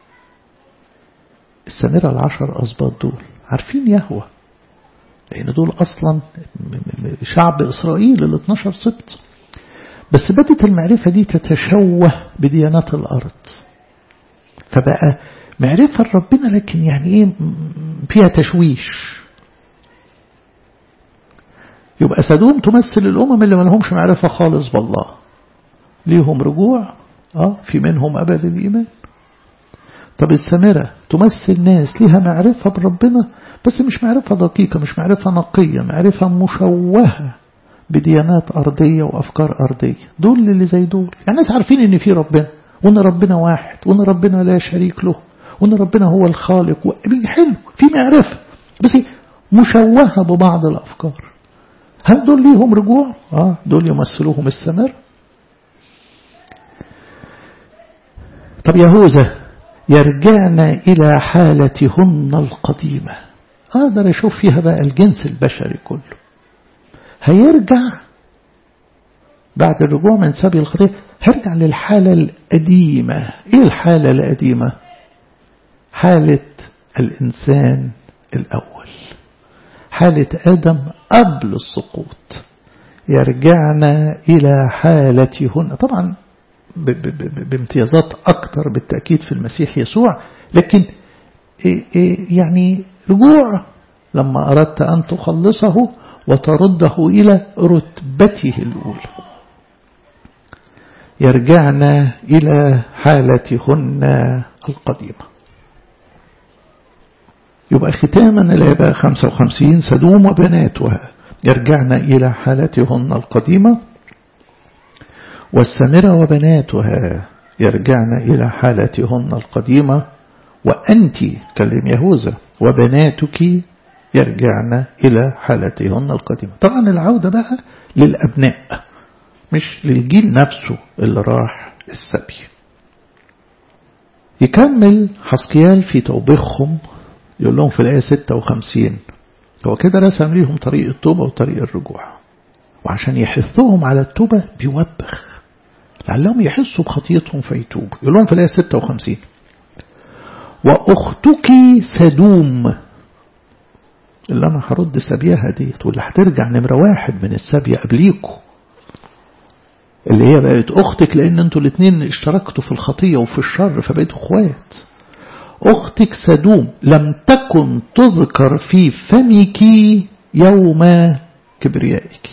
السامرة العشر أسباط دول عارفين يهوى لأن دول أصلا شعب إسرائيل ال 12 سبط بس بدت المعرفة دي تتشوه بديانات الأرض فبقى معرفة ربنا لكن يعني إيه فيها تشويش يبقى سدوم تمثل الأمم اللي ما لهمش معرفة خالص بالله ليهم رجوع اه في منهم أبد الإيمان طب السامرة تمثل ناس ليها معرفة بربنا بس مش معرفة دقيقة مش معرفة نقية معرفة مشوهة بديانات أرضية وأفكار أرضية دول اللي زي دول يعني الناس عارفين إن في ربنا وإن ربنا واحد وإن ربنا لا شريك له وإن ربنا هو الخالق حلو في معرفة بس مشوهة ببعض الأفكار هل دول ليهم رجوع؟ آه دول يمثلوهم السمر طب يهوذا يرجعنا إلى حالتهن القديمة أقدر أشوف فيها بقى الجنس البشري كله هيرجع بعد الرجوع من سبي الخطية هرجع للحالة القديمة إيه الحالة القديمة حالة الإنسان الأول حالة آدم قبل السقوط يرجعنا إلى حالتهن طبعا بامتيازات أكثر بالتأكيد في المسيح يسوع لكن يعني رجوع لما أردت أن تخلصه وترده إلى رتبته الأولى يرجعنا إلى حالتهن القديمة يبقى ختاما الآية 55 سدوم وبناتها يرجعنا إلى حالتهن القديمة والسمرة وبناتها يرجعن إلى حالتهن القديمة وأنت كلم يهوذا وبناتك يرجعن إلى حالتهن القديمة طبعا العودة بقى للأبناء مش للجيل نفسه اللي راح السبي يكمل حسقيال في توبيخهم يقول لهم في الآية 56 هو كده رسم ليهم طريق التوبة وطريق الرجوع وعشان يحثهم على التوبة بيوبخ لعلهم يحسوا بخطيتهم فيتوبوا يقول لهم في الآية 56 وأختك سدوم اللي أنا هرد سبيها ديت واللي هترجع نمرة واحد من السبية قبليكوا اللي هي بقت أختك لأن أنتوا الاثنين اشتركتوا في الخطية وفي الشر فبقيتوا اخوات أختك سدوم لم تكن تذكر في فمك يوم كبريائك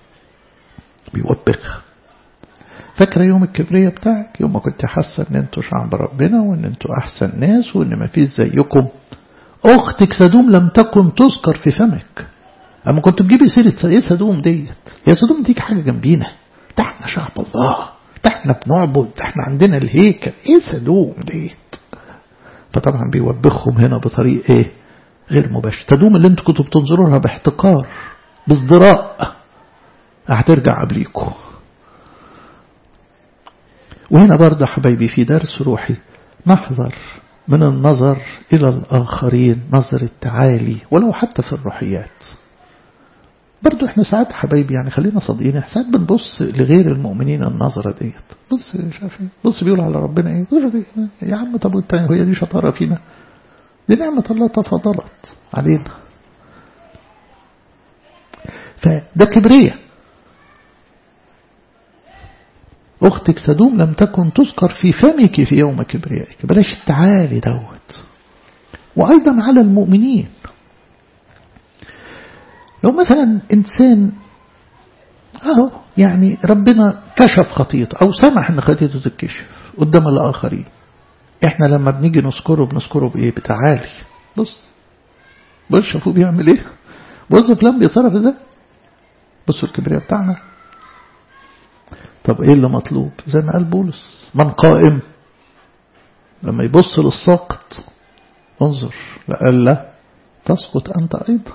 بيوبخ فاكرة يوم الكبرية بتاعك يوم ما كنت حاسة ان انتوا شعب ربنا وان انتوا احسن ناس وان ما فيش زيكم اختك سدوم لم تكن تذكر في فمك اما كنت تجيبي سيرة ايه سدوم ديت يا سدوم ديك حاجة جنبينا ده احنا شعب الله ده احنا بنعبد ده احنا عندنا الهيكل ايه سدوم ديت فطبعا بيوبخهم هنا بطريق ايه غير مباشر سدوم اللي انتوا كنتوا بتنظروا لها باحتقار بازدراء هترجع قبليكم وهنا برضه حبايبي في درس روحي نحذر من النظر إلى الآخرين نظر التعالي ولو حتى في الروحيات برضو احنا ساعات حبايبي يعني خلينا صادقين ساعات بنبص لغير المؤمنين النظرة ديت بص شايف بص بيقول على ربنا ايه بص دي. يا عم طب هي دي شطارة فينا دي نعمة الله تفضلت علينا فده كبرية أختك سدوم لم تكن تذكر في فمك في يوم كبريائك بلاش التعالي دوت وأيضا على المؤمنين لو مثلا إنسان أهو يعني ربنا كشف خطيته أو سمح أن خطيته تتكشف قدام الآخرين إحنا لما بنيجي نذكره بنذكره بإيه بتعالي بص بص شوفوا بيعمل إيه بص فلان بيتصرف إزاي بصوا الكبرياء بتاعنا طب ايه اللي مطلوب زي ما قال بولس من قائم لما يبص للساقط انظر لألا تسقط أنت أيضا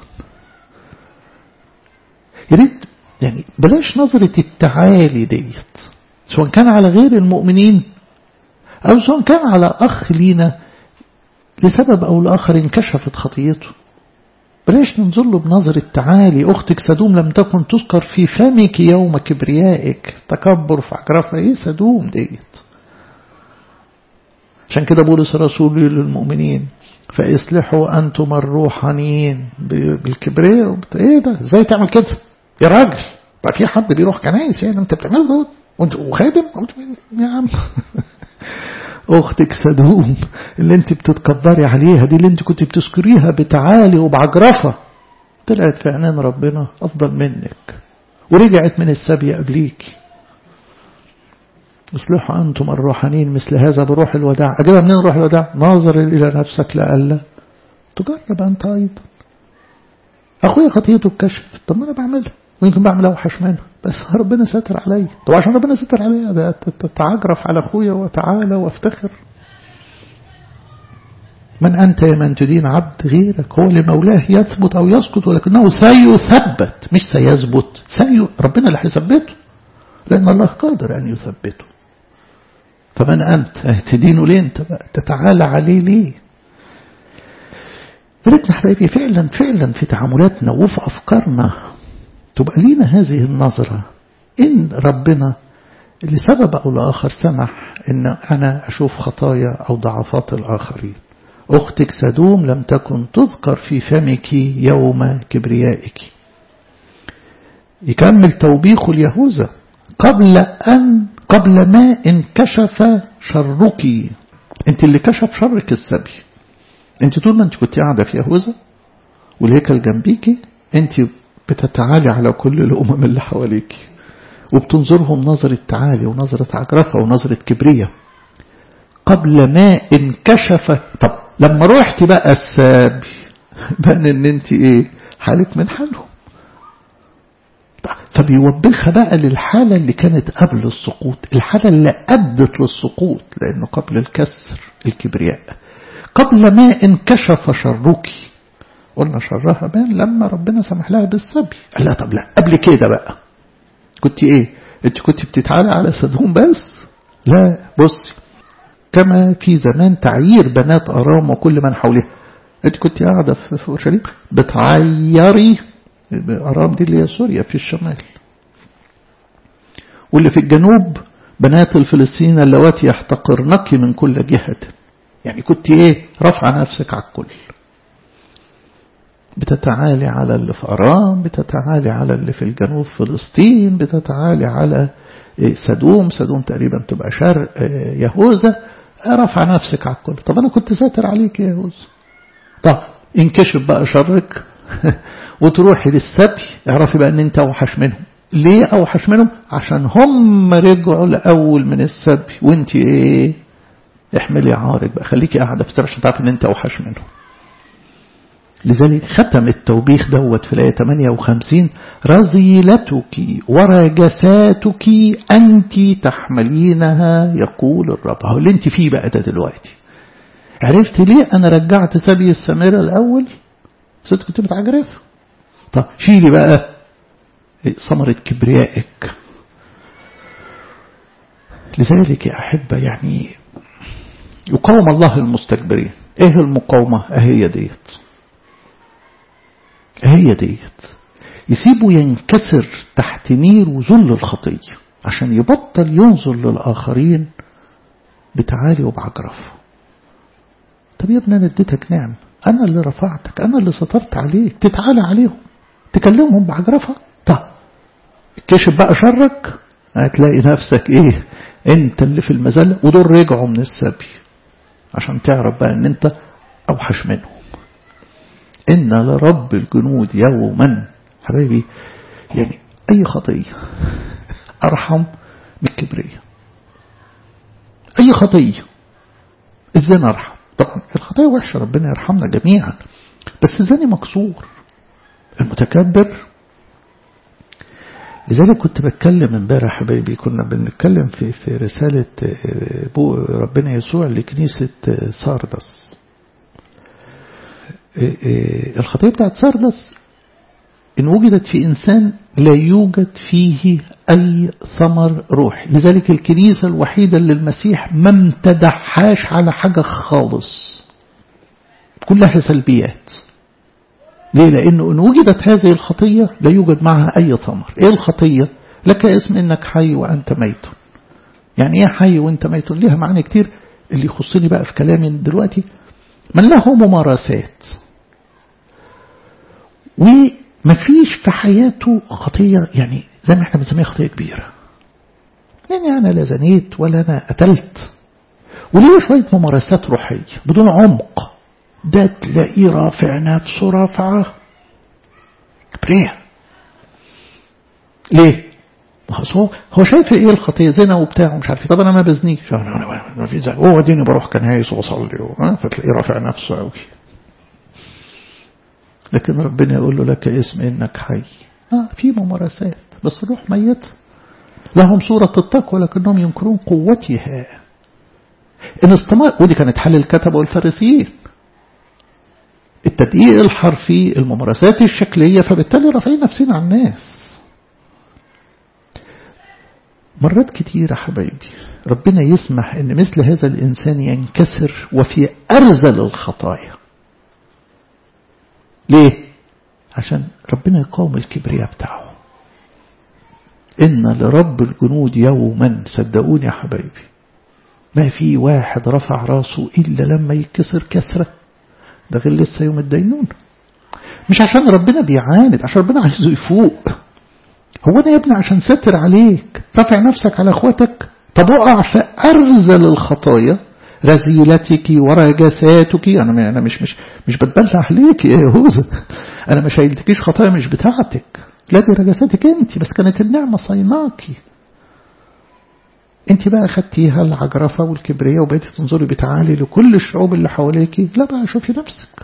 يريد يعني بلاش نظرة التعالي ديت سواء كان على غير المؤمنين أو سواء كان على أخ لينا لسبب أو لآخر انكشفت خطيته بلاش ننظر له بنظر التعالي أختك سدوم لم تكن تذكر في فمك يوم كبريائك تكبر في عجرفة إيه سدوم ديت عشان كده بولس الرسول للمؤمنين فاصلحوا أنتم الروحانيين بالكبرياء إيه ده إزاي تعمل كده يا راجل بقى في حد بيروح كنايس يعني أنت بتعمله دوت وأنت وخادم يا عم أختك سدوم اللي أنت بتتكبري عليها دي اللي أنت كنت بتذكريها بتعالي وبعجرفة طلعت في عينين ربنا أفضل منك ورجعت من السبي قبليك اصلحوا أنتم الروحانيين مثل هذا بروح الوداع أجيبها منين روح الوداع ناظر إلى نفسك لألا تجرب أنت أيضا أخويا خطيته اتكشف طب ما أنا بعملها ويمكن بعمل أوحش منها بس ربنا ستر عليا طب عشان ربنا ستر عليا ده تتعجرف على أخويا وتعالى وافتخر من أنت يا من تدين عبد غيرك هو لمولاه يثبت أو يسقط ولكنه سيثبت مش سيثبت سي ربنا اللي هيثبته لأن الله قادر أن يثبته فمن أنت تدينه ليه أنت بقى تتعالى عليه ليه ريتنا حبايبي فعلا فعلا في تعاملاتنا وفي أفكارنا تبقى لينا هذه النظرة إن ربنا لسبب أو لآخر سمح إن أنا أشوف خطايا أو ضعفات الآخرين أختك سدوم لم تكن تذكر في فمك يوم كبريائك يكمل توبيخ اليهوذا قبل أن قبل ما انكشف شرك انت اللي كشف شرك السبي انت طول ما انت كنت قاعدة في يهوذا والهيكل جنبيكي انت بتتعالي على كل الأمم اللي حواليك وبتنظرهم نظرة تعالي ونظرة عجرفة ونظرة كبرية قبل ما انكشف طب لما روحت بقى السابي بان ان انت ايه حالك من حالهم فبيوبخها بقى للحالة اللي كانت قبل السقوط الحالة اللي أدت للسقوط لأنه قبل الكسر الكبرياء قبل ما انكشف شرك قلنا شرها بان لما ربنا سمح لها بالسبي قال لها طب لا قبل كده بقى كنت ايه انت كنت بتتعالى على سدوم بس لا بصي كما في زمان تعيير بنات أرام وكل من حولها انت كنت قاعدة في أورشليم بتعيري أرام دي اللي هي سوريا في الشمال واللي في الجنوب بنات الفلسطين اللواتي يحتقرنك من كل جهة يعني كنت ايه رفع نفسك على الكل بتتعالي على اللي في أرام بتتعالي على اللي في الجنوب فلسطين بتتعالي على سدوم سدوم تقريبا تبقى شرق يهوذا رفع نفسك على الكل طب أنا كنت ساتر عليك يا يهوذا طب انكشف بقى شرك وتروحي للسبي اعرفي بقى ان انت اوحش منهم ليه اوحش منهم عشان هم رجعوا الاول من السبي وانت ايه احملي عارك بقى خليكي قاعده في السبي عشان تعرفي ان انت اوحش منهم لذلك ختم التوبيخ دوت في الآية 58 رذيلتك ورجساتك أنت تحملينها يقول الرب هو اللي أنت فيه بقى ده دلوقتي عرفت ليه أنا رجعت سبي السميرة الأول ست كنت بتعجرف طب شيلي بقى ثمرة كبريائك لذلك يا أحبة يعني يقاوم الله المستكبرين ايه المقاومة اهي ديت هي ديت يسيبه ينكسر تحت نير وذل الخطية عشان يبطل ينظر للآخرين بتعالي وبعجرف طب يا ابني أنا اديتك نعم أنا اللي رفعتك أنا اللي سترت عليك تتعالى عليهم تكلمهم بعجرفة طب كشف بقى شرك هتلاقي نفسك ايه انت اللي في المزلة ودول رجعوا من السبي عشان تعرف بقى ان انت اوحش منهم إن لرب الجنود يوما حبايبي يعني أي خطية أرحم من الكبرية أي خطية الزنا أرحم طبعا الخطية وحشة ربنا يرحمنا جميعا بس الزاني مكسور المتكبر لذلك كنت بتكلم امبارح حبايبي كنا بنتكلم في في رسالة بو ربنا يسوع لكنيسة ساردس الخطية بتاعت ساردس إن وجدت في إنسان لا يوجد فيه أي ثمر روح لذلك الكنيسة الوحيدة اللي المسيح ما امتدحهاش على حاجة خالص كلها سلبيات ليه لأنه إن وجدت هذه الخطية لا يوجد معها أي ثمر إيه الخطية لك اسم إنك حي وأنت ميت يعني إيه حي وأنت ميت ليها معنى كتير اللي يخصني بقى في كلامي دلوقتي من له ممارسات ومفيش في حياته خطية يعني زي ما احنا بنسميها خطية كبيرة يعني أنا لا زنيت ولا أنا قتلت وليه شوية ممارسات روحية بدون عمق ده تلاقيه رافع نفسه رافعة كبرياء ليه هو هو شايف ايه الخطيه زنا وبتاع ومش عارف طب انا ما بزنيش ما في زي هو اديني بروح كنايس واصلي فتلاقيه رافع نفسه قوي لكن ربنا يقول له لك اسم انك حي اه في ممارسات بس روح ميت لهم صورة التقوى لكنهم ينكرون قوتها إن استمر ودي كانت حل الكتبة والفارسيين التدقيق الحرفي الممارسات الشكلية فبالتالي رافعين نفسنا عن الناس مرات كتيرة حبايبي ربنا يسمح ان مثل هذا الانسان ينكسر وفي ارذل الخطايا ليه عشان ربنا يقاوم الكبرياء بتاعه إن لرب الجنود يوما صدقوني يا حبايبي ما في واحد رفع راسه إلا لما يكسر كسرة ده غير لسه يوم الدينون مش عشان ربنا بيعاند عشان ربنا عايزه يفوق هو أنا يا ابني عشان ستر عليك رافع نفسك على أخواتك طب اقع في أرذل الخطايا رزيلتك ورجساتك أنا أنا مش مش مش بتبلع عليك يا يهوذا أنا ما شايلتكيش خطايا مش بتاعتك لا دي رجساتك أنت بس كانت النعمة صيناكي أنت بقى خدتيها العجرفة والكبرياء وبقيتي تنظري بتعالي لكل الشعوب اللي حواليك لا بقى شوفي نفسك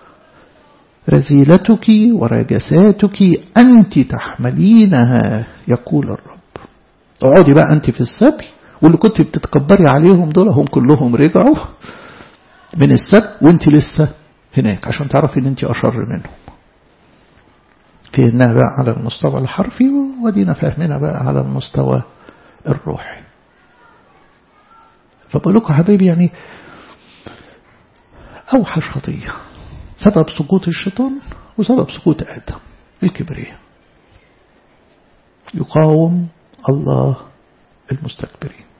رزيلتك ورجساتك أنت تحملينها يقول الرب اقعدي بقى أنت في السبي واللي كنت بتتكبري عليهم دول هم كلهم رجعوا من السبي وانت لسه هناك عشان تعرفي ان انت أشر منهم فهمناها بقى على المستوى الحرفي ودينا فاهمينها بقى على المستوى الروحي فبقول لكم حبايبي يعني أوحش خطية سبب سقوط الشيطان وسبب سقوط آدم الكبرياء يقاوم الله المستكبرين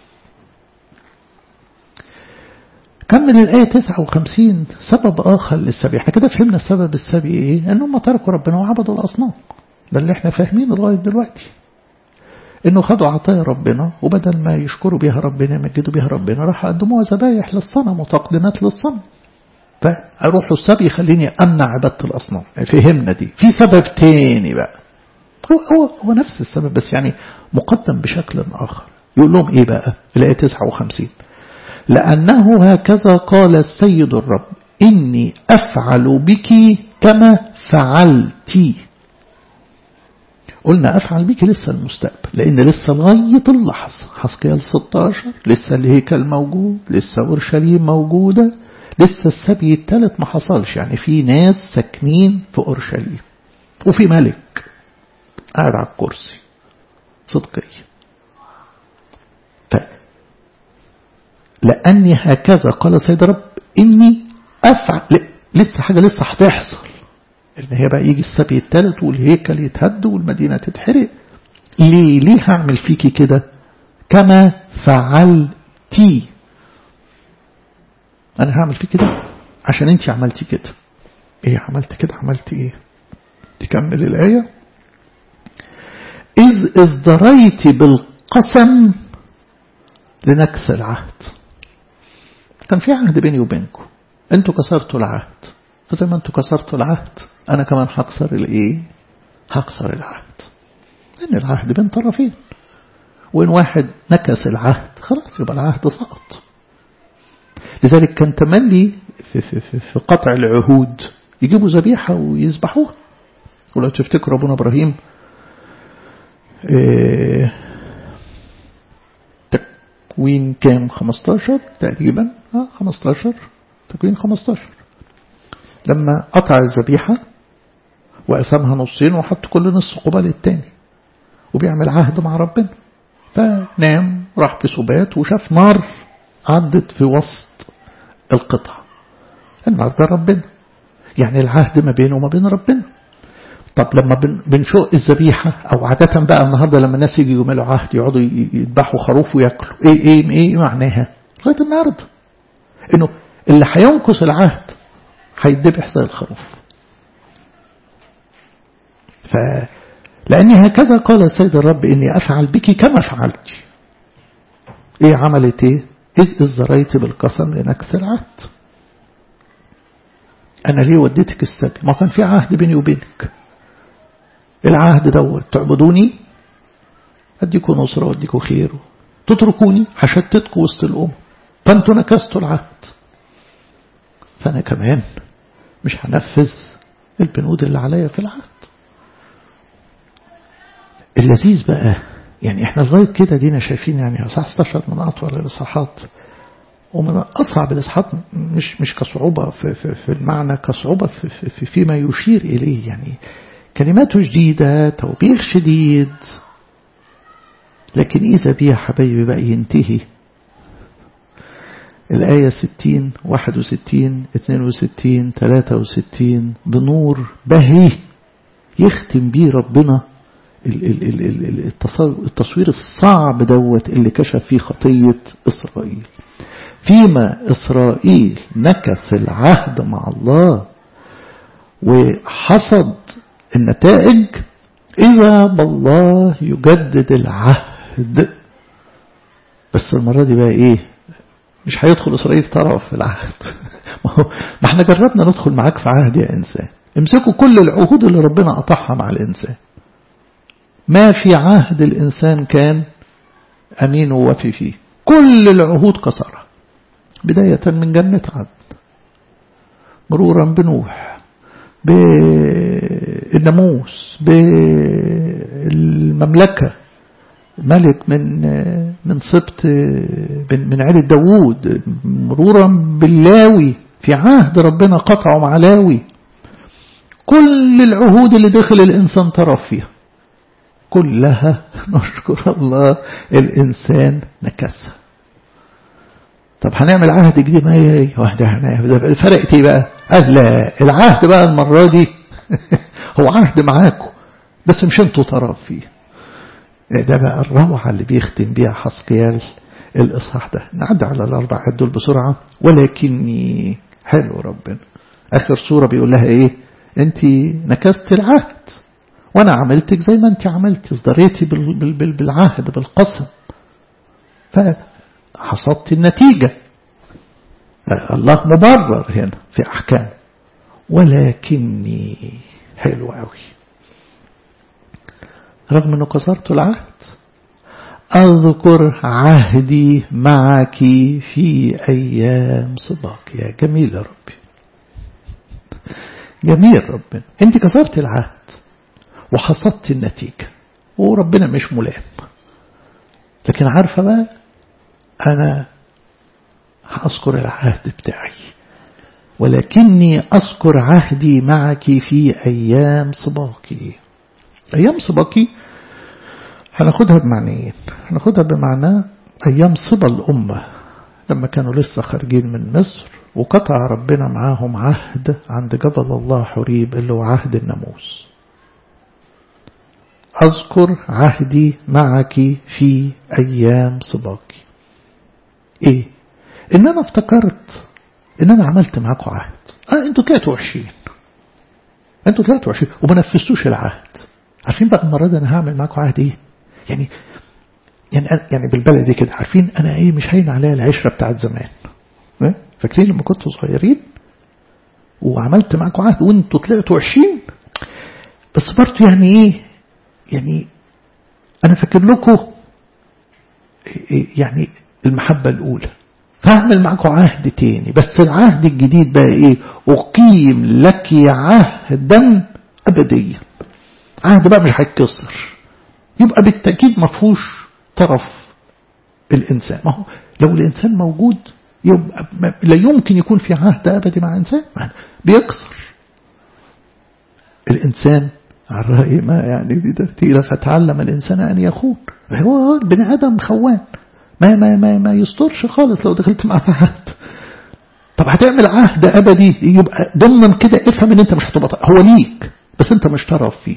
كمل الآية 59 سبب آخر للسبي احنا كده فهمنا السبب السبي ايه انهم تركوا ربنا وعبدوا الأصنام ده اللي احنا فاهمينه لغاية دلوقتي انه خدوا عطايا ربنا وبدل ما يشكروا بها ربنا يمجدوا بها ربنا راح قدموها ذبايح للصنم وتقديمات للصنم فأروح السبي يخليني أمنع عبادة الأصنام فهمنا دي في سبب تاني بقى هو, هو, هو نفس السبب بس يعني مقدم بشكل آخر يقول لهم إيه بقى الآية 59 لأنه هكذا قال السيد الرب إني أفعل بك كما فعلت قلنا أفعل بك لسه المستقبل لأن لسه لغاية اللحظة حسكيال 16 لسه الهيكل موجود لسه أورشليم موجودة لسه السبي الثالث ما حصلش يعني في ناس ساكنين في أورشليم وفي ملك قاعد على الكرسي صدقية لأني هكذا قال السيد رب إني أفعل لسه حاجة لسه هتحصل إن هي بقى يجي السبي الثالث والهيكل يتهد والمدينة تتحرق ليه ليه هعمل فيكي كده كما فعلتي أنا هعمل فيك كده عشان أنت عملتي كده إيه عملت كده عملت إيه تكمل الآية إذ ازدريت بالقسم لنكث العهد كان في عهد بيني وبينكم انتوا كسرتوا العهد فزي ما انتوا كسرتوا العهد انا كمان هكسر الايه هكسر العهد لان العهد بين طرفين وان واحد نكس العهد خلاص يبقى العهد سقط لذلك كان تملي في, في, في, في قطع العهود يجيبوا ذبيحة ويذبحوها ولو تفتكروا ابونا ابراهيم إيه تكوين كام 15 تقريبا اه 15 تكوين 15 لما قطع الذبيحة وقسمها نصين وحط كل نص قبال التاني وبيعمل عهد مع ربنا فنام راح في سبات وشاف نار عدت في وسط القطع النار ده ربنا يعني العهد ما بينه وما بين ربنا طب لما بنشق الذبيحة أو عادة بقى النهاردة لما الناس يجي يعملوا عهد يقعدوا يذبحوا خروف وياكلوا إيه إيه إيه معناها؟ لغاية النهاردة إنه اللي هينقص العهد هيتذبح زي الخروف ف لأني هكذا قال السيد الرب إني أفعل بك كما فعلت إيه عملت إيه إذ ازدريت بالقسم لنكث العهد أنا ليه وديتك السبي ما كان في عهد بيني وبينك العهد دوت تعبدوني أديكم نصرة وأديكم خير تتركوني هشتتكم وسط الأمم فأنتوا نكستوا العهد فأنا كمان مش هنفذ البنود اللي عليا في العهد اللذيذ بقى يعني احنا لغاية كده دينا شايفين يعني اصحاح 16 من أطول الإصحاحات ومن أصعب الإصحاحات مش مش كصعوبة في, في, في المعنى كصعوبة في, في, في فيما يشير إليه يعني كلماته جديدة توبيخ شديد لكن إذا بيه حبايبي بقى ينتهي الآية 60 61 62 63 بنور بهي يختم بيه ربنا التصوير الصعب دوت اللي كشف فيه خطية إسرائيل فيما إسرائيل نكث العهد مع الله وحصد النتائج إذا بالله يجدد العهد بس المرة دي بقى إيه مش هيدخل إسرائيل طرف في العهد ما احنا جربنا ندخل معاك في عهد يا إنسان امسكوا كل العهود اللي ربنا قطعها مع الإنسان ما في عهد الإنسان كان أمين ووفي فيه كل العهود كسرها بداية من جنة عدن مرورا بنوح بالناموس بالمملكة ملك من من سبط من عيلة داوود مرورا باللاوي في عهد ربنا قطعه مع لاوي كل العهود اللي داخل الإنسان طرف فيها كلها نشكر الله الإنسان نكسها طب هنعمل عهد جديد ما هي فرقت ايه بقى قال لا العهد بقى المرة دي هو عهد معاكم بس مش انتوا طرف فيه ده بقى الروعة اللي بيختم بيها حسقيال الإصحاح ده نعدي على الأربع دول بسرعة ولكني حلو ربنا آخر صورة بيقول لها إيه أنت نكست العهد وأنا عملتك زي ما أنت عملتي ازدريتي بالعهد بالقسم فحصدت النتيجة الله مبرر هنا في أحكام ولكني حلو قوي رغم أنه كسرت العهد أذكر عهدي معك في أيام صباك يا جميل يا ربي جميل ربنا انت كسرت العهد وحصدت النتيجة وربنا مش ملام لكن عارفة بقى أنا هأذكر العهد بتاعي ولكني أذكر عهدي معك في أيام صباكي أيام صباكي هناخدها بمعنيين هناخدها بمعنى أيام صبا الأمة لما كانوا لسه خارجين من مصر وقطع ربنا معاهم عهد عند جبل الله حريب اللي هو عهد الناموس أذكر عهدي معك في أيام صباك إيه إن أنا افتكرت إن أنا عملت معاكم عهد آه أنتوا طلعتوا وحشين أنتوا طلعتوا وحشين وما نفذتوش العهد عارفين بقى المرة دي أنا هعمل معاكم عهد إيه يعني يعني يعني بالبلدي كده عارفين أنا إيه مش هين عليا العشرة بتاعت زمان فاكرين لما كنتوا صغيرين وعملت معاكم عهد وانتوا طلعتوا وحشين بس برضه يعني ايه يعني انا فاكر لكم يعني المحبة الاولى فاعمل معاكم عهد تاني بس العهد الجديد بقى ايه اقيم لك عهدا ابديا عهد بقى مش هيتكسر يبقى بالتأكيد ما فيهوش طرف الإنسان ما هو لو الإنسان موجود يبقى لا يمكن يكون في عهد أبدي مع إنسان بيكسر الإنسان على الرأي ما يعني بدرتيلة فتعلم الإنسان أن يخون هو البني آدم خوان ما ما ما ما يسترش خالص لو دخلت معاه في عهد طب هتعمل عهد أبدي يبقى ضمن كده افهم ان انت مش هتبقى هو ليك بس انت مش طرف فيه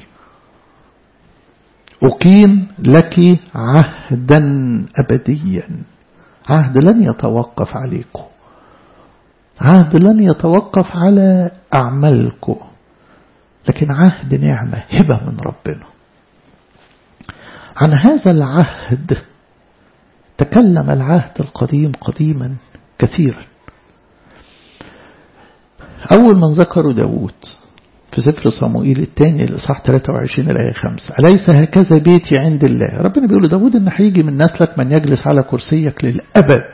أقيم لك عهدا أبديا عهد لن يتوقف عليكم عهد لن يتوقف على أعمالكم لكن عهد نعمة هبة من ربنا عن هذا العهد تكلم العهد القديم قديما كثيرا أول من ذكروا داود في سفر صموئيل الثاني الإصحاح 23 الآية 5 أليس هكذا بيتي عند الله ربنا بيقول لداود إن هيجي من نسلك من يجلس على كرسيك للأبد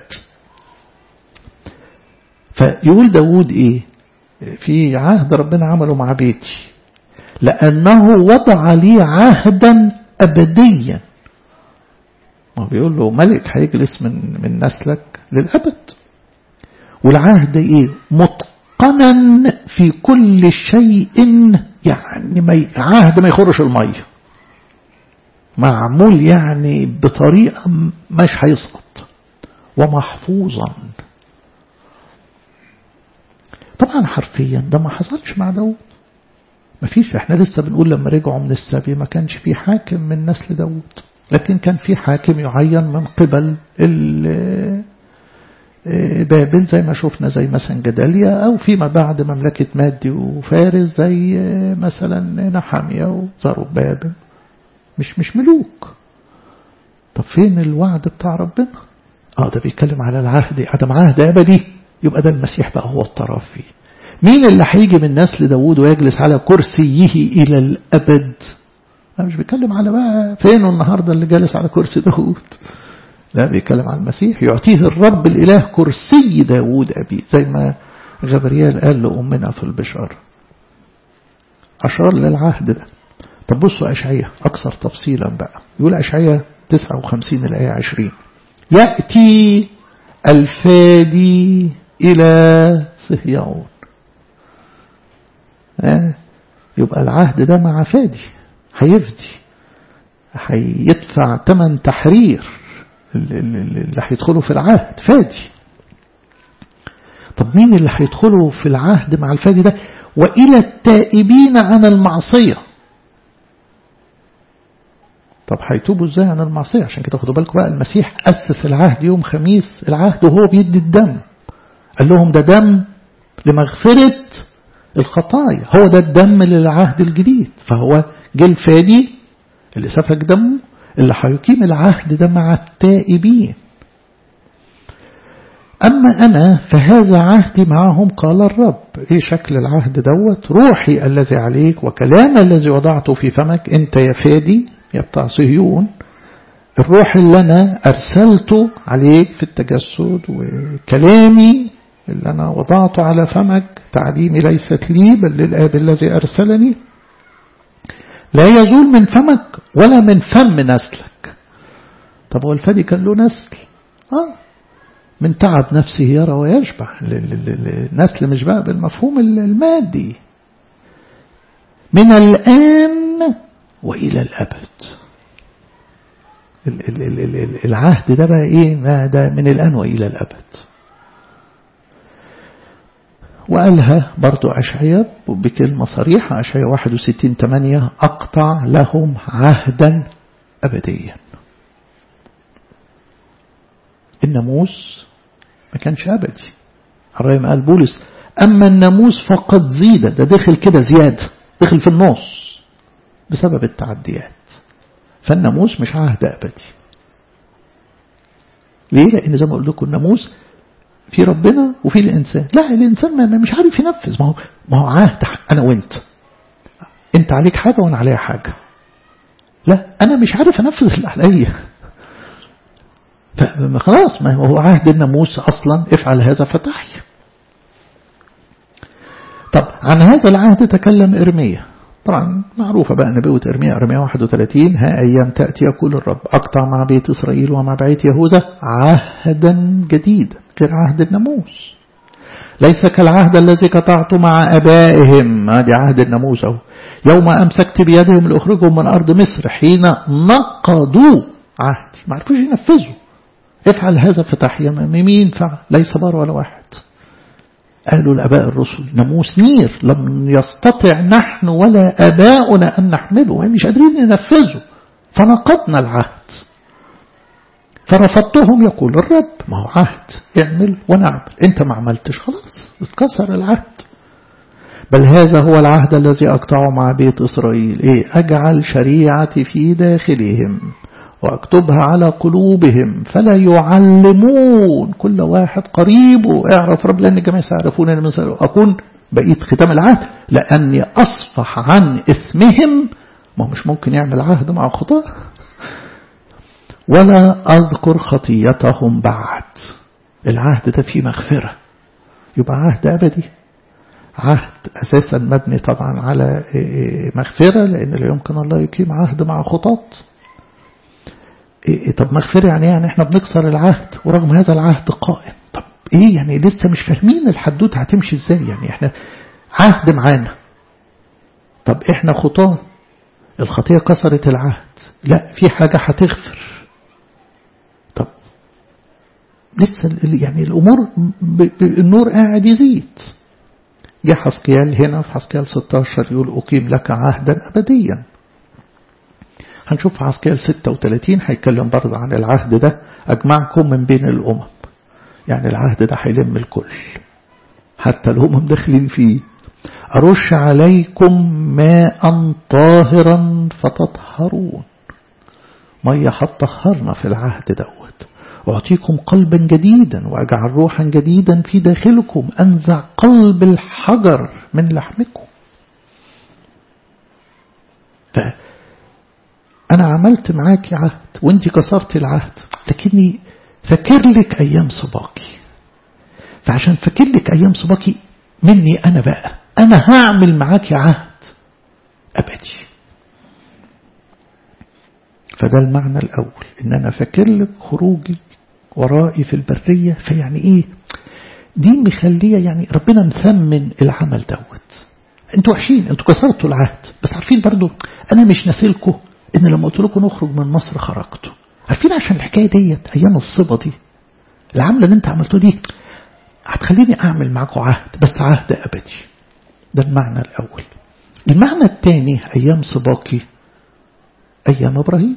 فيقول داود إيه في عهد ربنا عمله مع بيتي لأنه وضع لي عهدا أبديا ما بيقول له ملك هيجلس من من نسلك للأبد والعهد إيه متقنا في كل شيء يعني ما عهد ما يخرش المية معمول يعني بطريقة مش هيسقط ومحفوظا طبعا حرفيا ده ما حصلش مع داود ما فيش احنا لسه بنقول لما رجعوا من السبي ما كانش في حاكم من نسل داود لكن كان في حاكم يعين من قبل بابل زي ما شفنا زي مثلا جداليا أو فيما بعد مملكة مادي وفارس زي مثلا نحامية وزربابل مش مش ملوك طب فين الوعد بتاع ربنا اه ده بيتكلم على العهد عدم عهد أبدي يبقى ده المسيح بقى هو الطرف فيه مين اللي هيجي من نسل داوود ويجلس على كرسيه إلى الأبد أنا مش بيتكلم على بقى فين النهاردة اللي جالس على كرسي داوود لا بيتكلم عن المسيح يعطيه الرب الإله كرسي داوود أبي زي ما غبريال قال لأمنا في البشارة أشار للعهد ده طب بصوا أشعية أكثر تفصيلا بقى يقول أشعية 59 الآية 20 يأتي الفادي إلى صهيون آه يبقى العهد ده مع فادي هيفدي هيدفع ثمن تحرير اللي هيدخلوا في العهد فادي طب مين اللي هيدخلوا في العهد مع الفادي ده وإلى التائبين عن المعصية طب هيتوبوا ازاي عن المعصية عشان كده خدوا بالكم بقى المسيح أسس العهد يوم خميس العهد وهو بيدي الدم قال لهم ده دم لمغفرة الخطايا هو ده الدم للعهد الجديد فهو جه الفادي اللي سفك دمه اللي هيقيم العهد ده مع التائبين أما أنا فهذا عهدي معهم قال الرب إيه شكل العهد دوت روحي الذي عليك وكلام الذي وضعته في فمك أنت يا فادي يا بتاع صهيون الروح اللي أنا أرسلته عليك في التجسد وكلامي اللي أنا وضعته على فمك تعليمي ليست لي بل للآب الذي أرسلني لا يزول من فمك ولا من فم نسلك طب هو الفادي كان له نسل آه من تعب نفسه يرى ويشبع النسل مش بقى بالمفهوم المادي من الآن وإلى الأبد العهد ده بقى إيه ما ده من الآن وإلى الأبد وقالها برضو أشعية بكلمة صريحة أشعية 61 8 أقطع لهم عهدا أبديا الناموس ما كانش أبدي الرأي قال بولس أما الناموس فقد زيد ده دخل كده زيادة دخل في النص بسبب التعديات فالناموس مش عهد أبدي ليه؟ لأن زي ما قلت لكم الناموس في ربنا وفي الإنسان لا الإنسان ما مش عارف ينفذ ما هو ما هو عهد أنا وأنت أنت عليك حاجة وأنا عليا حاجة لا أنا مش عارف أنفذ اللي عليا فخلاص ما هو عهد الناموس أصلا افعل هذا فتحي طب عن هذا العهد تكلم إرميا طبعا معروفة بقى نبوة إرميا إرميا 31 ها أيام تأتي يقول الرب أقطع مع بيت إسرائيل ومع بيت يهوذا عهدا جديدا غير عهد الناموس ليس كالعهد الذي قطعت مع أبائهم هذه عهد الناموس أهو يوم أمسكت بيدهم لأخرجهم من أرض مصر حين نقضوا عهدي ما عرفوش ينفذوا افعل هذا فتحيا مين فعل ليس بار ولا واحد قالوا الأباء الرسل ناموس نير لم يستطع نحن ولا أباؤنا أن نحمله مش قادرين ننفذه فنقضنا العهد فرفضتهم يقول الرب ما هو عهد اعمل ونعمل انت ما عملتش خلاص اتكسر العهد بل هذا هو العهد الذي أقطعه مع بيت إسرائيل إيه أجعل شريعتي في داخلهم وأكتبها على قلوبهم فلا يعلمون كل واحد قريبه اعرف رب لأن الجميع سيعرفون أن من أكون بقية ختام العهد لأني أصفح عن إثمهم ما مش ممكن يعمل عهد مع خطاه ولا أذكر خطيتهم بعد العهد ده فيه مغفرة يبقى عهد أبدي عهد أساسا مبني طبعا على مغفرة لأن لا يمكن الله يقيم عهد مع خطاط طب مغفرة يعني يعني احنا بنكسر العهد ورغم هذا العهد قائم طب ايه يعني لسه مش فاهمين الحدوته هتمشي ازاي يعني احنا عهد معانا طب احنا خطاه الخطية كسرت العهد لا في حاجة هتغفر طب لسه يعني الأمور النور قاعد يزيد جه حسقيال هنا في حسقيال 16 يقول أقيم لك عهدا أبديا هنشوف في حسقيال 36 هيتكلم برضه عن العهد ده أجمعكم من بين الأمم يعني العهد ده هيلم الكل حتى الأمم داخلين فيه أرش عليكم ماء طاهرا فتطهرون مية هتطهرنا في العهد دوت أعطيكم قلبا جديدا وأجعل روحا جديدا في داخلكم أنزع قلب الحجر من لحمكم فأنا عملت معاك عهد وانت كسرت العهد لكني فاكر لك أيام سباقي فعشان فاكر لك أيام سباقي مني أنا بقى أنا هعمل معاك عهد أبدي فده المعنى الأول إن أنا فاكر لك خروجي ورائي في البرية فيعني إيه دي مخلية يعني ربنا مثمن العمل دوت انتوا وحشين انتوا كسرتوا العهد بس عارفين برضو انا مش ناسلكم ان لما قلت لكم نخرج من مصر خرجتوا عارفين عشان الحكايه ديت ايام الصبا دي العمله اللي انت عملتوها دي هتخليني اعمل معاكم عهد بس عهد ابدي ده المعنى الاول المعنى الثاني ايام سباقي ايام ابراهيم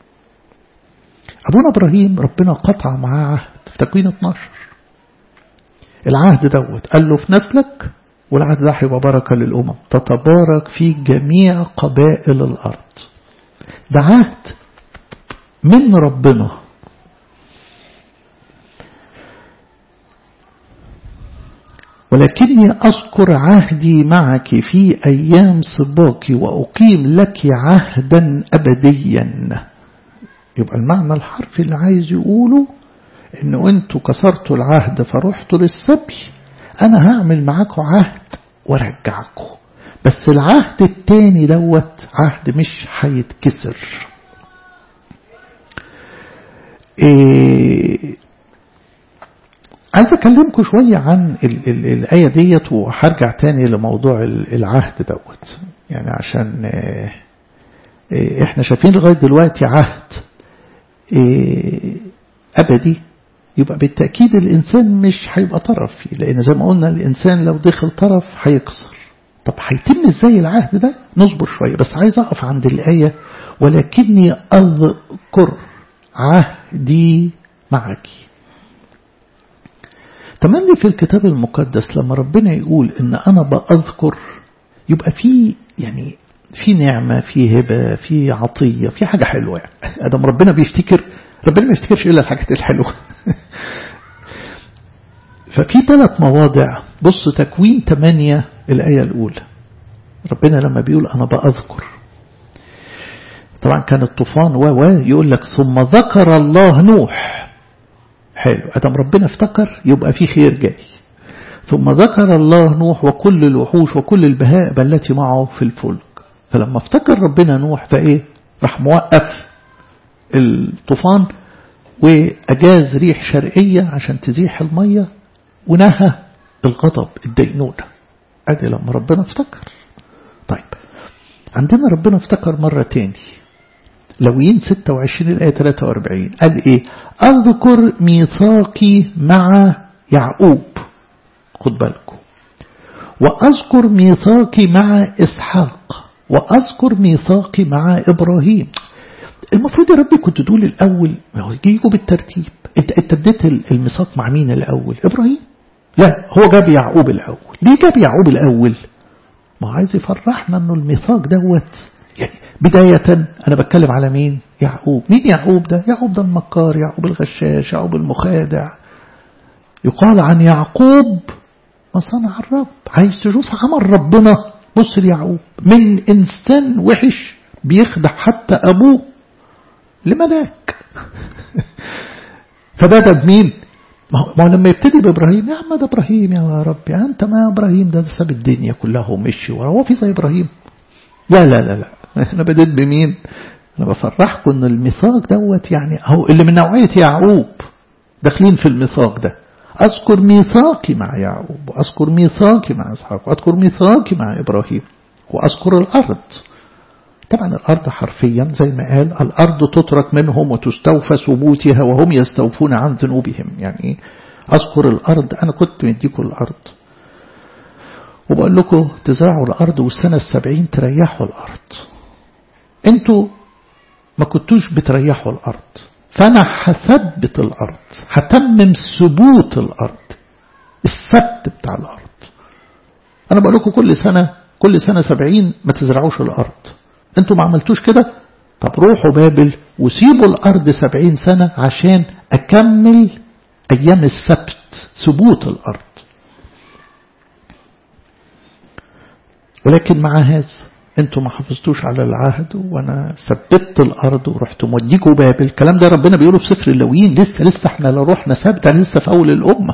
ابونا ابراهيم ربنا قطع معاه عهد في تكوين 12 العهد دوت قال له في نسلك والعهد ده هيبقى بركه للامم تتبارك في جميع قبائل الارض ده عهد من ربنا ولكني أذكر عهدي معك في أيام سباك وأقيم لك عهدا أبديا يبقى المعنى الحرفي اللي عايز يقوله إنه أنتوا كسرتوا العهد فرحتوا للسبي أنا هعمل معاكم عهد وارجعكم بس العهد التاني دوت عهد مش هيتكسر إيه عايز أكلمكم شوية عن ال ال الآية ديت وهرجع تاني لموضوع العهد دوت يعني عشان إيه احنا شايفين لغاية دلوقتي عهد إيه أبدي يبقى بالتأكيد الإنسان مش هيبقى طرف فيه لأن زي ما قلنا الإنسان لو دخل طرف هيكسر طب هيتم ازاي العهد ده نصبر شوية بس عايز أقف عند الآية ولكني أذكر عهدي معك تملي في الكتاب المقدس لما ربنا يقول ان انا بأذكر يبقى في يعني في نعمة في هبة في عطية في حاجة حلوة يعني ادم ربنا بيفتكر ربنا ما يفتكرش الا الحاجات الحلوة ففي ثلاث مواضع بص تكوين 8 الآية الأولى ربنا لما بيقول أنا بأذكر طبعا كان الطوفان و و يقول لك ثم ذكر الله نوح حلو أدم ربنا افتكر يبقى في خير جاي ثم ذكر الله نوح وكل الوحوش وكل البهائم التي معه في الفلك فلما افتكر ربنا نوح فايه راح موقف الطوفان وأجاز ريح شرقية عشان تزيح المية ونهى الغضب الدينونة ادي لما ربنا افتكر طيب عندنا ربنا افتكر مرة تاني لويين 26 الآية 43 قال إيه أذكر ميثاقي مع يعقوب خد بالكم وأذكر ميثاقي مع إسحاق وأذكر ميثاقي مع إبراهيم المفروض يا ربي كنت تقول الأول ما هو يجوا بالترتيب انت انت اديت الميثاق مع مين الأول إبراهيم لا هو جاب يعقوب الأول ليه جاب يعقوب الأول ما عايز يفرحنا انه الميثاق دوت يعني بداية أنا بتكلم على مين يعقوب مين يعقوب ده يعقوب ده المكار يعقوب الغشاش يعقوب المخادع يقال عن يعقوب ما صنع الرب عايز تشوف عمل ربنا بص ليعقوب من إنسان وحش بيخدع حتى أبوه لملاك فبدأ بمين ما هو لما يبتدي بإبراهيم يا عم ده إبراهيم يا رب يا أنت ما إبراهيم ده ساب الدنيا كلها ومشي وهو في زي إبراهيم لا لا لا لا أنا بديت بمين أنا بفرحكم إن الميثاق دوت يعني أهو اللي من نوعية يعقوب داخلين في الميثاق ده أذكر ميثاقي مع يعقوب وأذكر ميثاقي مع إسحاق وأذكر ميثاقي مع إبراهيم وأذكر الأرض طبعا الأرض حرفيا زي ما قال الأرض تترك منهم وتستوفى ثبوتها وهم يستوفون عن ذنوبهم يعني أذكر الأرض أنا كنت مديكم الأرض وبقول لكم تزرعوا الأرض والسنة السبعين تريحوا الأرض انتوا ما كنتوش بتريحوا الأرض فأنا هثبت الأرض هتمم ثبوت الأرض الثبت بتاع الأرض أنا بقول لكم كل سنة كل سنة سبعين ما تزرعوش الأرض انتوا ما عملتوش كده طب روحوا بابل وسيبوا الأرض سبعين سنة عشان أكمل أيام السبت ثبوت الأرض ولكن مع هذا انتوا ما حافظتوش على العهد وانا ثبت الارض ورحت موديكوا بابل الكلام ده ربنا بيقوله في سفر اللويين لسه لسه احنا لا رحنا ثابت لسه في اول الامه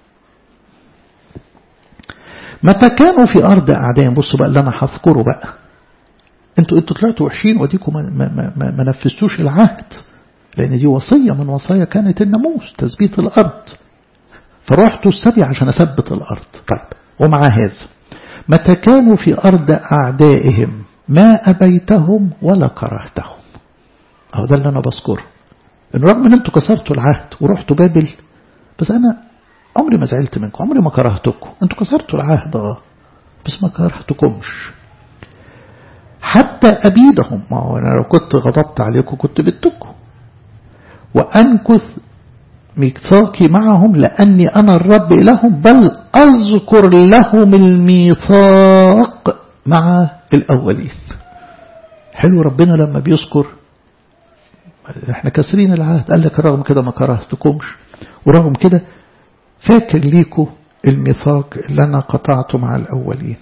متى كانوا في ارض اعدائهم بصوا بقى اللي انا هذكره بقى انتوا انتوا طلعتوا وحشين وديكم ما, ما, ما, ما نفذتوش العهد لان دي وصيه من وصايا كانت الناموس تثبيت الارض فرحتوا السبي عشان اثبت الارض طيب ومع هذا متى كانوا في أرض أعدائهم ما أبيتهم ولا كرهتهم أهو ده اللي أنا بذكره إن رغم إن أنتوا كسرتوا العهد ورحتوا بابل بس أنا عمري ما زعلت منكم عمري ما كرهتكم أنتوا كسرتوا العهد آه بس ما كرهتكمش حتى أبيدهم ما هو أنا لو كنت غضبت عليكم كنت بتكم وأنكث ميثاقي معهم لأني أنا الرب لهم بل أذكر لهم الميثاق مع الأولين حلو ربنا لما بيذكر احنا كسرين العهد قال لك رغم كده ما كرهتكمش ورغم كده فاكر ليكوا الميثاق اللي أنا قطعته مع الأولين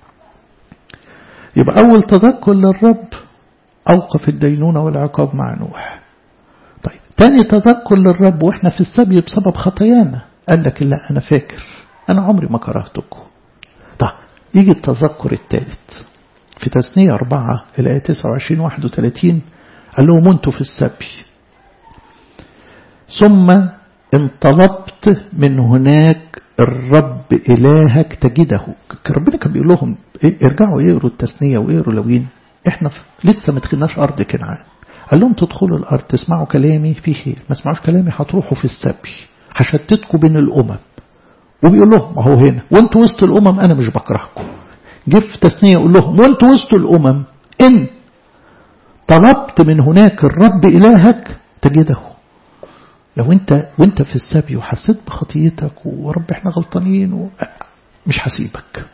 يبقى أول تذكر للرب أوقف الدينونة والعقاب مع نوح تاني تذكر للرب واحنا في السبي بسبب خطايانا قال لك لا انا فاكر انا عمري ما كرهتكم طيب يجي التذكر الثالث في تثنية أربعة الآية 29 31 قال لهم انتوا في السبي ثم انطلبت من هناك الرب إلهك تجده ربنا كان بيقول لهم إيه ارجعوا يقروا التثنية ويقروا لوين احنا لسه ما دخلناش أرض كنعان قال لهم تدخلوا الأرض تسمعوا كلامي في خير ما تسمعوش كلامي هتروحوا في السبي هشتتكم بين الأمم وبيقول لهم اهو هنا وانتوا وسط الأمم أنا مش بكرهكم جه في تثنية يقول لهم وانتوا وسط الأمم إن طلبت من هناك الرب إلهك تجده لو انت وانت في السبي وحسيت بخطيتك ورب احنا غلطانين و... مش هسيبك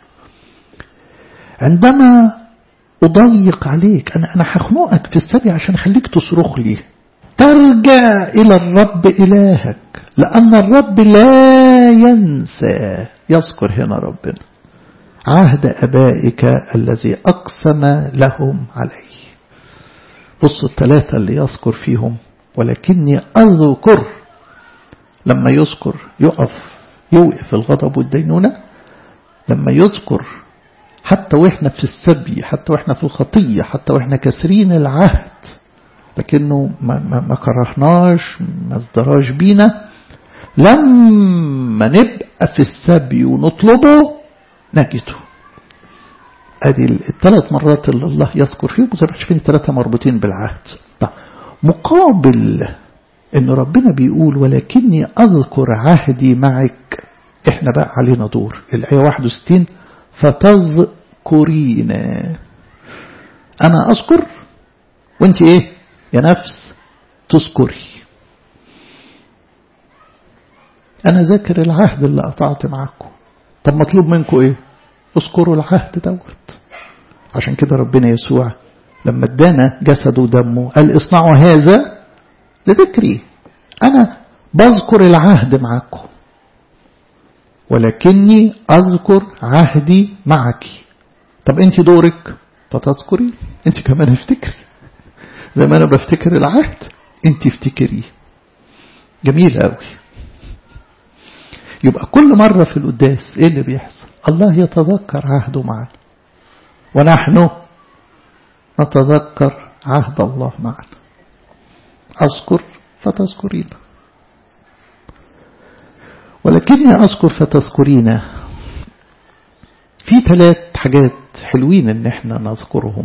عندما أضيق عليك أنا أنا هخنقك في السبي عشان أخليك تصرخ لي ترجع إلى الرب إلهك لأن الرب لا ينسى يذكر هنا ربنا عهد أبائك الذي أقسم لهم عليه بصوا الثلاثة اللي يذكر فيهم ولكني أذكر لما يذكر يقف يوقف الغضب والدينونة لما يذكر حتى وإحنا في السبي حتى وإحنا في الخطية حتى وإحنا كسرين العهد لكنه ما, ما, ما كرهناش ما ازدراش بينا لما نبقى في السبي ونطلبه نجده ادي الثلاث مرات اللي الله يذكر فيهم زي ما شايفين الثلاثه مربوطين بالعهد طيب مقابل ان ربنا بيقول ولكني اذكر عهدي معك احنا بقى علينا دور الايه 61 فتذكرين انا اذكر وانت ايه يا نفس تذكري انا ذاكر العهد اللي قطعت معاكم طب مطلوب منكم ايه اذكروا العهد دوت عشان كده ربنا يسوع لما ادانا جسده ودمه قال اصنعوا هذا لذكري انا بذكر العهد معاكم ولكني أذكر عهدي معك طب أنت دورك فتذكري أنت كمان افتكري زي ما أنا بفتكر العهد أنت افتكري جميل قوي يبقى كل مرة في القداس إيه اللي بيحصل الله يتذكر عهده معنا ونحن نتذكر عهد الله معنا أذكر فتذكرين ولكني أذكر فتذكرين في ثلاث حاجات حلوين ان احنا نذكرهم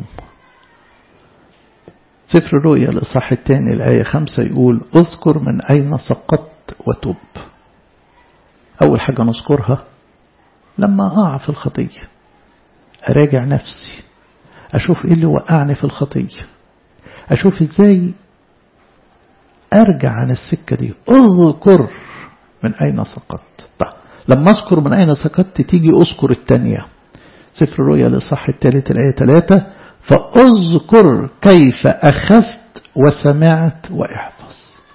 سفر الرؤيا الإصحاح الثاني الآية خمسة يقول اذكر من أين سقطت وتب أول حاجة نذكرها لما أقع في الخطية أراجع نفسي أشوف إيه اللي وقعني في الخطية أشوف إزاي أرجع عن السكة دي أذكر من أين سقطت طيب لما أذكر من أين سقطت تيجي أذكر الثانية سفر الرؤيا الإصحاح الثالث الآية ثلاثة فأذكر كيف أخذت وسمعت واحفظ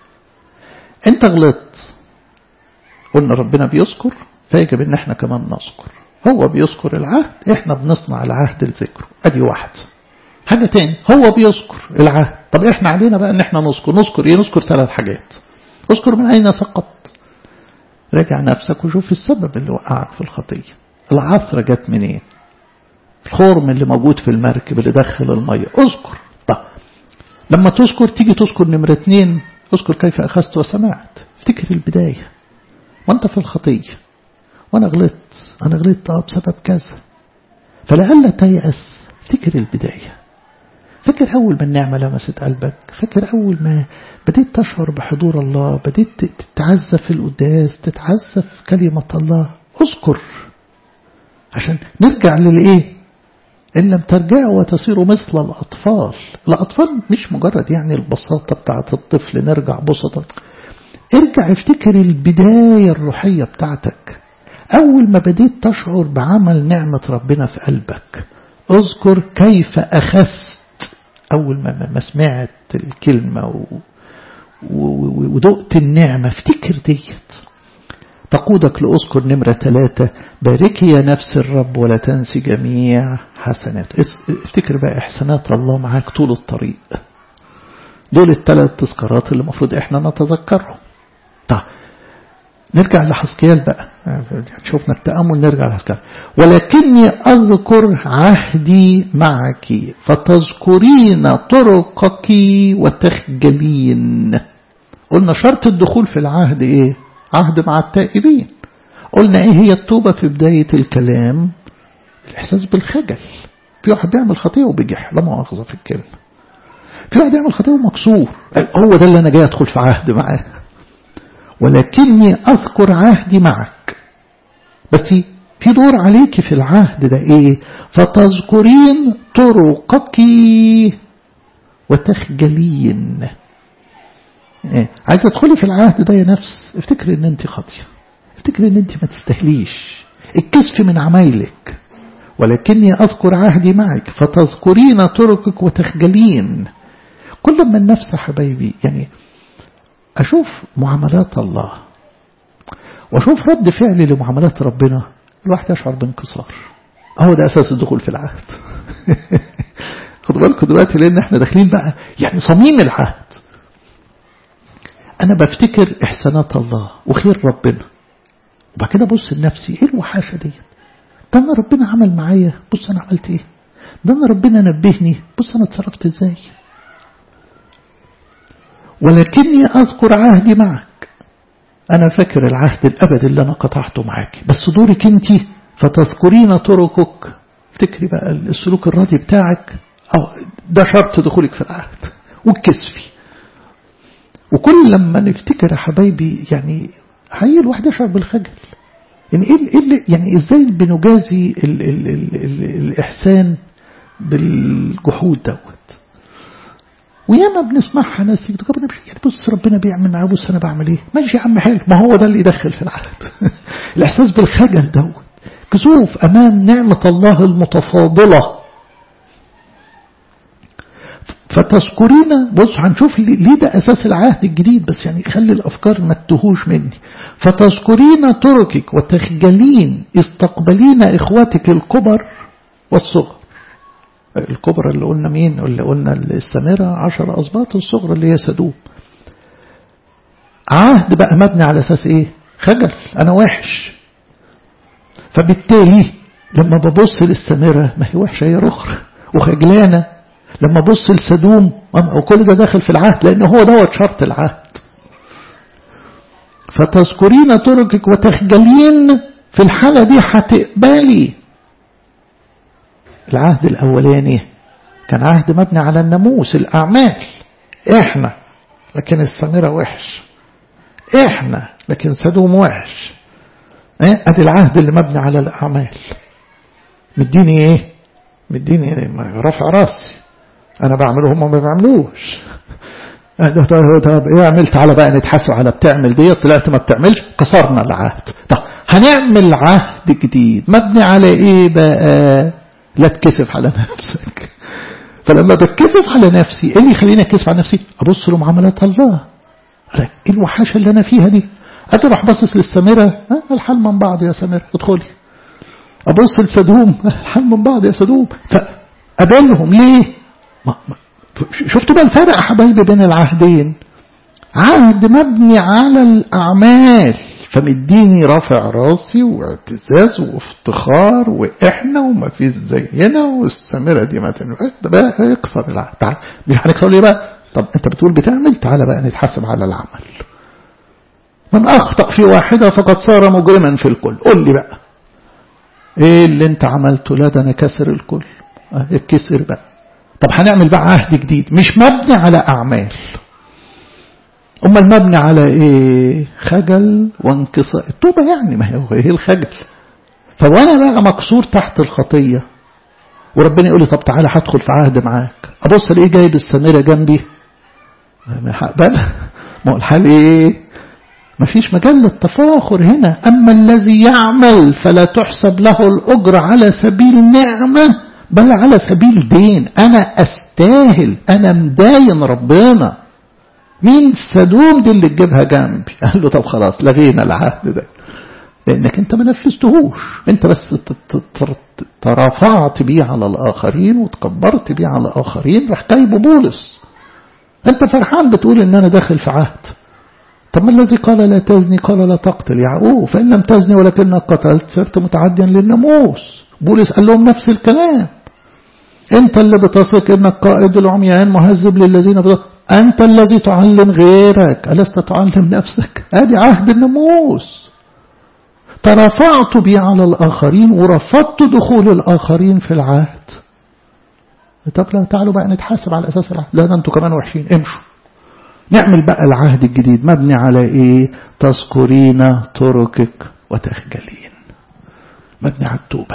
أنت غلطت قلنا ربنا بيذكر فيجب ان احنا كمان نذكر هو بيذكر العهد احنا بنصنع العهد لذكره ادي واحد حاجة تاني هو بيذكر العهد طب احنا علينا بقى ان احنا نذكر نذكر ايه نذكر ثلاث حاجات اذكر من اين سقطت راجع نفسك وشوف السبب اللي وقعك في الخطية العثرة جت منين إيه؟ الخرم اللي موجود في المركب اللي دخل المية اذكر طب لما تذكر تيجي تذكر نمرة اتنين اذكر كيف أخذت وسمعت افتكر البداية وانت في الخطية وانا غلطت انا غلطت اه بسبب كذا فلألا تيأس افتكر البداية فاكر أول ما النعمة لمست قلبك فاكر أول ما بديت تشعر بحضور الله بديت تتعزى في القداس تتعزى في كلمة الله اذكر عشان نرجع للإيه إن لم ترجعوا وتصيروا مثل الأطفال الأطفال مش مجرد يعني البساطة بتاعت الطفل نرجع بسطة ارجع افتكر البداية الروحية بتاعتك أول ما بديت تشعر بعمل نعمة ربنا في قلبك اذكر كيف أخذت أول ما, ما سمعت الكلمة و... و... ودقت النعمة افتكر ديت تقودك لأذكر نمرة ثلاثة باركي يا نفس الرب ولا تنسي جميع حسنات افتكر بقى إحسانات الله معاك طول الطريق دول الثلاث تذكارات اللي المفروض احنا نتذكرهم طيب نرجع لحسكيال بقى شوفنا التأمل نرجع لحسكيال ولكني أذكر عهدي معك فتذكرين طرقك وتخجلين قلنا شرط الدخول في العهد ايه عهد مع التائبين قلنا ايه هي التوبة في بداية الكلام الإحساس بالخجل في واحد بيعمل خطيئة وبيجح لا مؤاخذة في الكلمة في واحد يعمل خطيئة ومكسور هو ده اللي أنا جاي أدخل في عهد معاه ولكني أذكر عهدي معك بس في دور عليك في العهد ده إيه فتذكرين طرقك وتخجلين إيه؟ عايزة تدخلي في العهد ده يا نفس افتكري ان انت خاطية افتكري ان انت ما تستهليش الكسف من عمايلك ولكني أذكر عهدي معك فتذكرين طرقك وتخجلين كل ما النفس حبايبي يعني أشوف معاملات الله وأشوف رد فعلي لمعاملات ربنا الواحد يشعر بانكسار أهو ده أساس الدخول في العهد خدوا بالكم دلوقتي لأن احنا داخلين بقى يعني صميم العهد أنا بفتكر إحسانات الله وخير ربنا وبعد كده بص لنفسي إيه الوحاشة دي ده أنا ربنا عمل معايا بص أنا عملت إيه ده أنا ربنا نبهني بص أنا اتصرفت إزاي ولكني أذكر عهدي معك أنا فاكر العهد الأبد اللي أنا قطعته معاك بس دورك أنت فتذكرين طرقك افتكري بقى السلوك الراضي بتاعك أو ده شرط دخولك في العهد والكسفي وكل لما نفتكر يا حبايبي يعني حقيقي الواحد يشعر بالخجل يعني ايه اللي يعني ازاي بنجازي ال ال ال ال الاحسان بالجحود دوت وياما بنسمعها ناس يقولوا ربنا يعني بص ربنا بيعمل معاه بص انا بعمل ايه ماشي يا عم حلو ما هو ده اللي يدخل في العهد الاحساس بالخجل دوت كسوف امام نعمه الله المتفاضله فتذكرين بص هنشوف ليه ده أساس العهد الجديد بس يعني خلي الأفكار ما تتهوش مني فتذكرين تركك وتخجلين استقبلين إخواتك الكبر والصغر الكبرى اللي قلنا مين اللي قلنا السامرة عشر أصباط والصغرى اللي هي سدوم عهد بقى مبني على أساس إيه خجل أنا وحش فبالتالي لما ببص للسامرة ما هي وحشة هي رخر وخجلانة لما بص لسدوم وكل ده داخل في العهد لأن هو دوت شرط العهد فتذكرين تركك وتخجلين في الحالة دي هتقبلي العهد الأولاني كان عهد مبني على الناموس الأعمال إحنا لكن السامرة وحش إحنا لكن سدوم وحش إيه؟ أدي العهد اللي مبني على الأعمال مديني إيه مديني إيه؟ رفع راسي أنا بعمله هم ما بيعملوش طب ايه عملت على بقى نتحاسب على بتعمل دي طلعت ما بتعملش كسرنا العهد طب هنعمل عهد جديد مبني على ايه بقى لا تكسف على نفسك فلما بتكسف على نفسي ايه اللي يخليني اتكسف على نفسي ابص لمعاملات الله ايه الوحاشه اللي انا فيها دي اجي اروح باصص للسامره الحال من بعض يا سامره ادخلي ابص لسدوم الحال من بعض يا سدوم فقابلهم ليه ما ما شفتوا بقى الفرق يا حبايبي بين العهدين عهد مبني على الأعمال فمديني رافع راسي واعتزاز وافتخار وإحنا وما فيش زينا والسامرة دي ما تنفعش ده بقى يكسر العهد تعال مش هنكسر ليه بقى طب أنت بتقول بتعمل تعالى بقى نتحاسب على العمل من أخطأ في واحدة فقد صار مجرما في الكل قول لي بقى إيه اللي أنت عملته لا ده أنا كسر الكل اه الكسر بقى طب هنعمل بقى عهد جديد مش مبني على أعمال أما المبني على إيه خجل وانكسار التوبة يعني ما هي إيه الخجل فوانا بقى مكسور تحت الخطية وربنا يقول لي طب تعالى هدخل في عهد معاك أبص الاقيه جايب السميرة جنبي ما هقبلها ما هو الحال إيه ما فيش مجال للتفاخر هنا أما الذي يعمل فلا تحسب له الأجر على سبيل نعمة بل على سبيل دين أنا أستاهل أنا مداين ربنا مين سدوم دي اللي تجيبها جنبي قال له طب خلاص لغينا العهد ده لأنك أنت ما نفذتهوش أنت بس ترافعت بيه على الآخرين وتكبرت بيه على الآخرين راح جايبه بولس أنت فرحان بتقول إن أنا داخل في عهد طب ما الذي قال لا تزني قال لا تقتل يعقوب فإن لم تزني ولكنك قتلت صرت متعديا للناموس بولس قال لهم نفس الكلام انت اللي بتثق انك قائد العميان مهذب للذين بتثق انت الذي تعلم غيرك ألست تعلم نفسك ادي عهد الناموس ترفعت بي على الآخرين ورفضت دخول الآخرين في العهد طب لا تعالوا بقى نتحاسب على أساس العهد لا ده انتوا كمان وحشين امشوا نعمل بقى العهد الجديد مبني على ايه تذكرين تركك وتخجلين مبني على التوبة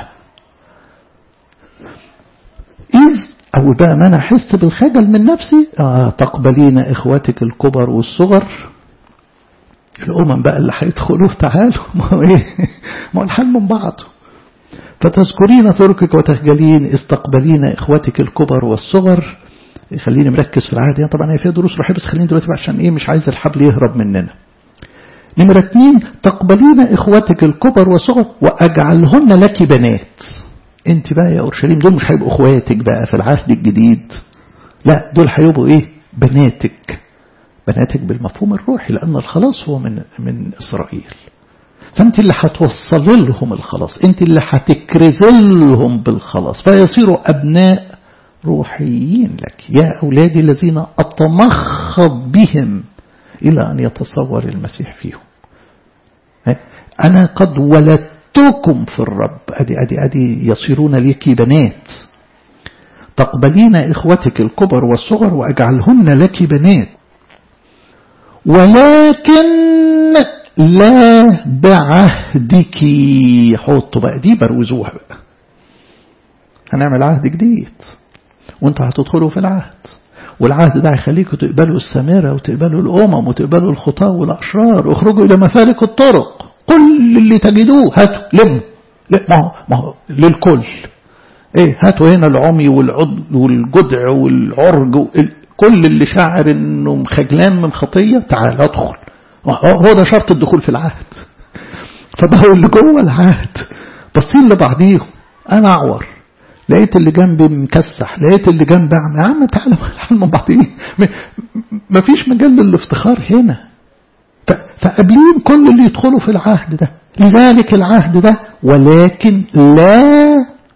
إذ أول بقى ما أنا أحس بالخجل من نفسي آه تقبلين إخواتك الكبر والصغر الأمم بقى اللي هيدخلوا تعالوا ما هو إيه ما هو الحل من بعضه فتذكرين تركك وتخجلين استقبلين إخواتك الكبر والصغر خليني مركز في العهد يعني طبعا هي فيها دروس روحيه بس خليني دلوقتي عشان ايه مش عايز الحبل يهرب مننا نمرة اتنين تقبلين اخواتك الكبر والصغر واجعلهن لك بنات انت بقى يا اورشليم دول مش هيبقوا اخواتك بقى في العهد الجديد لا دول هيبقوا ايه بناتك بناتك بالمفهوم الروحي لان الخلاص هو من من اسرائيل فانت اللي هتوصل لهم الخلاص انت اللي هتكرز لهم بالخلاص فيصيروا ابناء روحيين لك يا أولادي الذين أتمخض بهم إلى أن يتصور المسيح فيهم أنا قد ولدتكم في الرب أدي, أدي, أدي يصيرون لك بنات تقبلين إخوتك الكبر والصغر وأجعلهن لك بنات ولكن لا بعهدك حطوا بقى دي بروزوها بقى هنعمل عهد جديد وانتوا هتدخلوا في العهد والعهد ده هيخليكم تقبلوا السمارة وتقبلوا الأمم وتقبلوا الخطاة والأشرار اخرجوا إلى مفارق الطرق كل اللي تجدوه هاتوا لموا ما هو ما هو للكل ايه هاتوا هنا العمي والعض والجدع والعرج كل اللي شاعر انه مخجلان من خطية تعال ادخل هو ده شرط الدخول في العهد فبقوا اللي جوه العهد باصين لبعضيهم انا اعور لقيت اللي جنبي مكسح لقيت اللي جنبي اعمى يا عم تعالى من بعضين ما فيش مجال للافتخار هنا فقابلين كل اللي يدخلوا في العهد ده لذلك العهد ده ولكن لا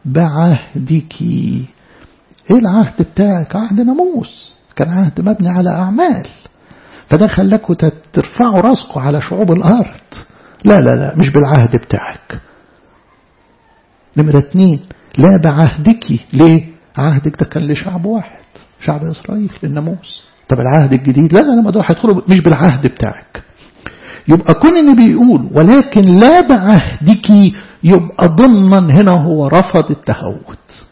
بعهدك ايه العهد بتاعك عهد ناموس كان عهد مبني على اعمال فده خلاكوا ترفعوا راسكم على شعوب الارض لا لا لا مش بالعهد بتاعك نمرة اتنين لا بعهدك ليه عهدك ده كان لشعب واحد شعب إسرائيل الناموس طب العهد الجديد لا لا ما دول هيدخلوا مش بالعهد بتاعك يبقى كون ان بيقول ولكن لا بعهدك يبقى ضمنا هنا هو رفض التهوت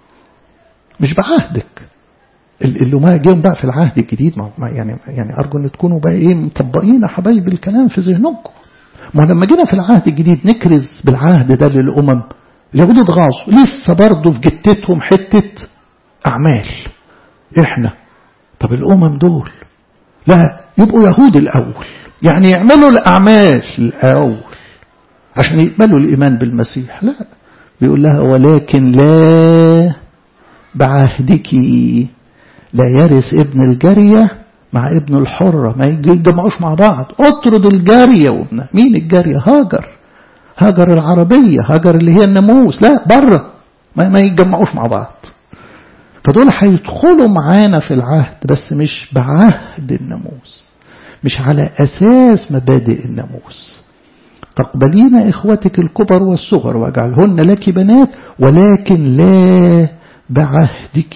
مش بعهدك اللي ما جيهم بقى في العهد الجديد ما يعني يعني ارجو ان تكونوا بقى ايه مطبقين يا حبايبي الكلام في ذهنكم ما لما جينا في العهد الجديد نكرز بالعهد ده للامم اليهود اتغاظوا لسه برضه في جتتهم حته اعمال احنا طب الامم دول لا يبقوا يهود الاول يعني يعملوا الاعمال الاول عشان يقبلوا الايمان بالمسيح لا بيقول لها ولكن لا بعهدك لا يرث ابن الجارية مع ابن الحرة ما يجمعوش مع بعض اطرد الجارية وابنها مين الجارية هاجر هاجر العربية هاجر اللي هي الناموس لا بره ما, ما يتجمعوش مع بعض فدول هيدخلوا معانا في العهد بس مش بعهد الناموس مش على أساس مبادئ الناموس تقبلين إخوتك الكبر والصغر واجعلهن لك بنات ولكن لا بعهدك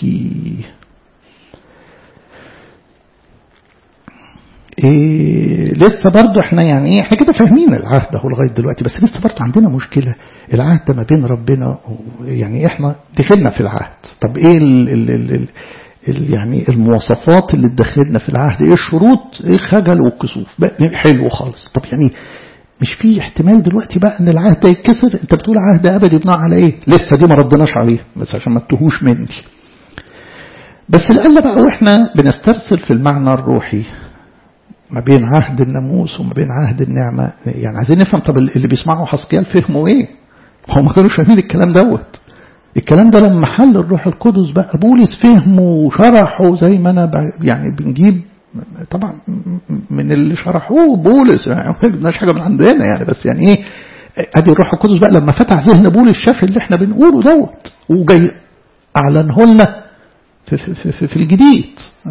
إيه لسه برضه احنا يعني ايه احنا كده فاهمين العهد اهو لغايه دلوقتي بس لسه برضه عندنا مشكله العهد ما بين ربنا يعني احنا دخلنا في العهد طب ايه ال ال ال ال ال يعني المواصفات اللي تدخلنا في العهد ايه الشروط ايه الخجل والكسوف حلو خالص طب يعني مش في احتمال دلوقتي بقى ان العهد ده يتكسر انت بتقول عهد ابدي بناء على ايه لسه دي ما ردناش عليه بس عشان ما تتوهوش مني بس الأقل بقى واحنا بنسترسل في المعنى الروحي ما بين عهد الناموس وما بين عهد النعمة يعني عايزين نفهم طب اللي بيسمعوا حسكيال فهموا ايه هم ما كانوش فاهمين الكلام دوت الكلام ده لما حل الروح القدس بقى بولس فهمه وشرحه زي ما انا يعني بنجيب طبعا من اللي شرحوه بولس يعني ما جبناش حاجه من عندنا يعني بس يعني ايه ادي الروح القدس بقى لما فتح ذهن بولس شاف اللي احنا بنقوله دوت وجاي اعلنه لنا في, في, في, في الجديد